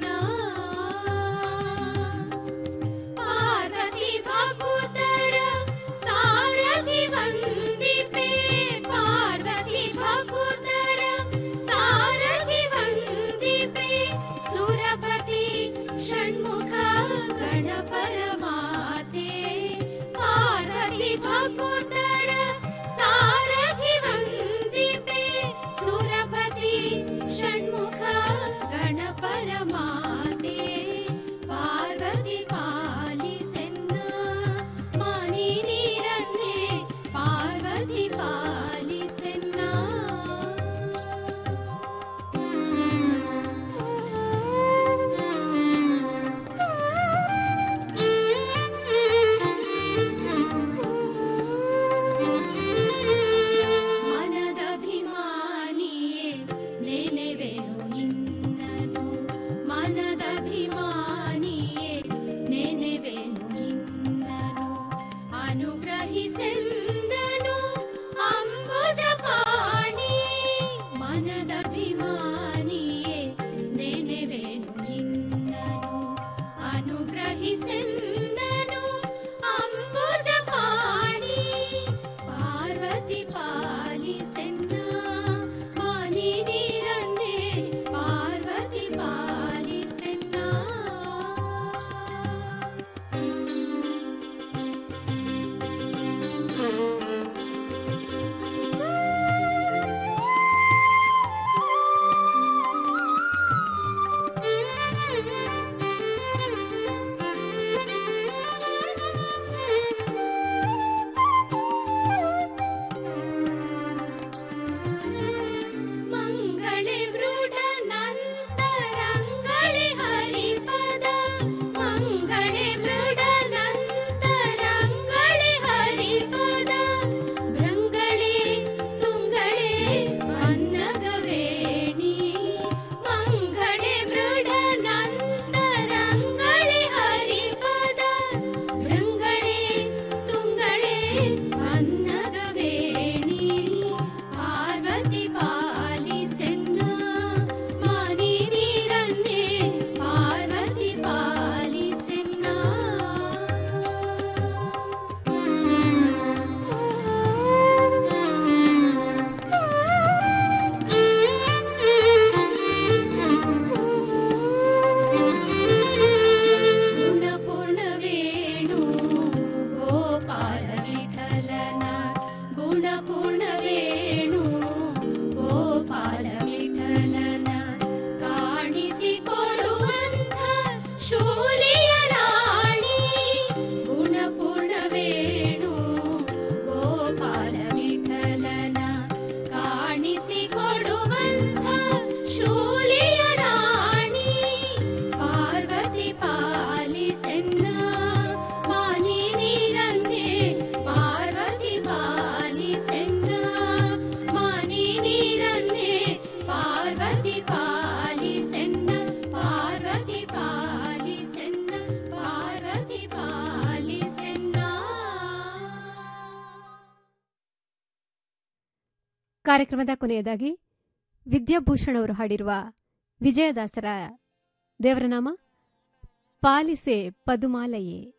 S12: ಪಾರ್ವತಿ ಭಕುತರ ಸಾರಥಿ ವಂದಿಪೆ ಪಾರ್ವತಿ ಭಕುತರ ಸಾರಥಿ ವಂದಿಪೆ ಸುರಪತಿ ಷಣ್ಮುಖ ಗಣಪರ ಮಾತೆ ಪಾರ್ವತಿ ಭಕುತರ ಸಾರಥಿ ವಂದಿಪೆ ಸುರಪತಿ ಷಣ್ಮುಖ ಗಣಪರ ಮಾತೆ ಪಾರ್ವತಿ ಪಾಲಿಸೆನ್ನ ಮನಿ ನೀರನ್ನೇ ಪಾರ್ವತಿ ಪಾಲಿಸೆನ್ನ ಮನದಭಿಮಾನಿಯೇ ನೆನೆವೆನು ನಿನ್ನನು ಮನದಭಿಮಾನಿಯೇ ನೆನೆವೆನು ನಿನ್ನನು ಅನುಗ್ರಹಿಸೆಂದನು ಅಂಬುಜಪಾಣಿ ಮನದಭಿಮಾನಿಯೇ ನೆನೆವೆನು ನಿನ್ನನು ಅನುಗ್ರಹಿಸೆಂದನು ಅಂಬುಜಪಾಣಿ ಪಾರ್ವತಿ ಪಾಲಿಸೆನ್ನ ಮನಿ ನೀರನ್ನೇ ಪಾರ್ವತಿ ಪಾಲಿಸೆನ್ನ
S2: ಕಾರ್ಯಕ್ರಮದ ಕೊನೆಯದಾಗಿ ವಿದ್ಯಾಭೂಷಣ್ ಅವರು ಹಾಡಿರುವ ವಿಜಯದಾಸರ ದೇವರನಾಮ ಪಾಲಿಸೆ ಪದುಮಾಲಯೇ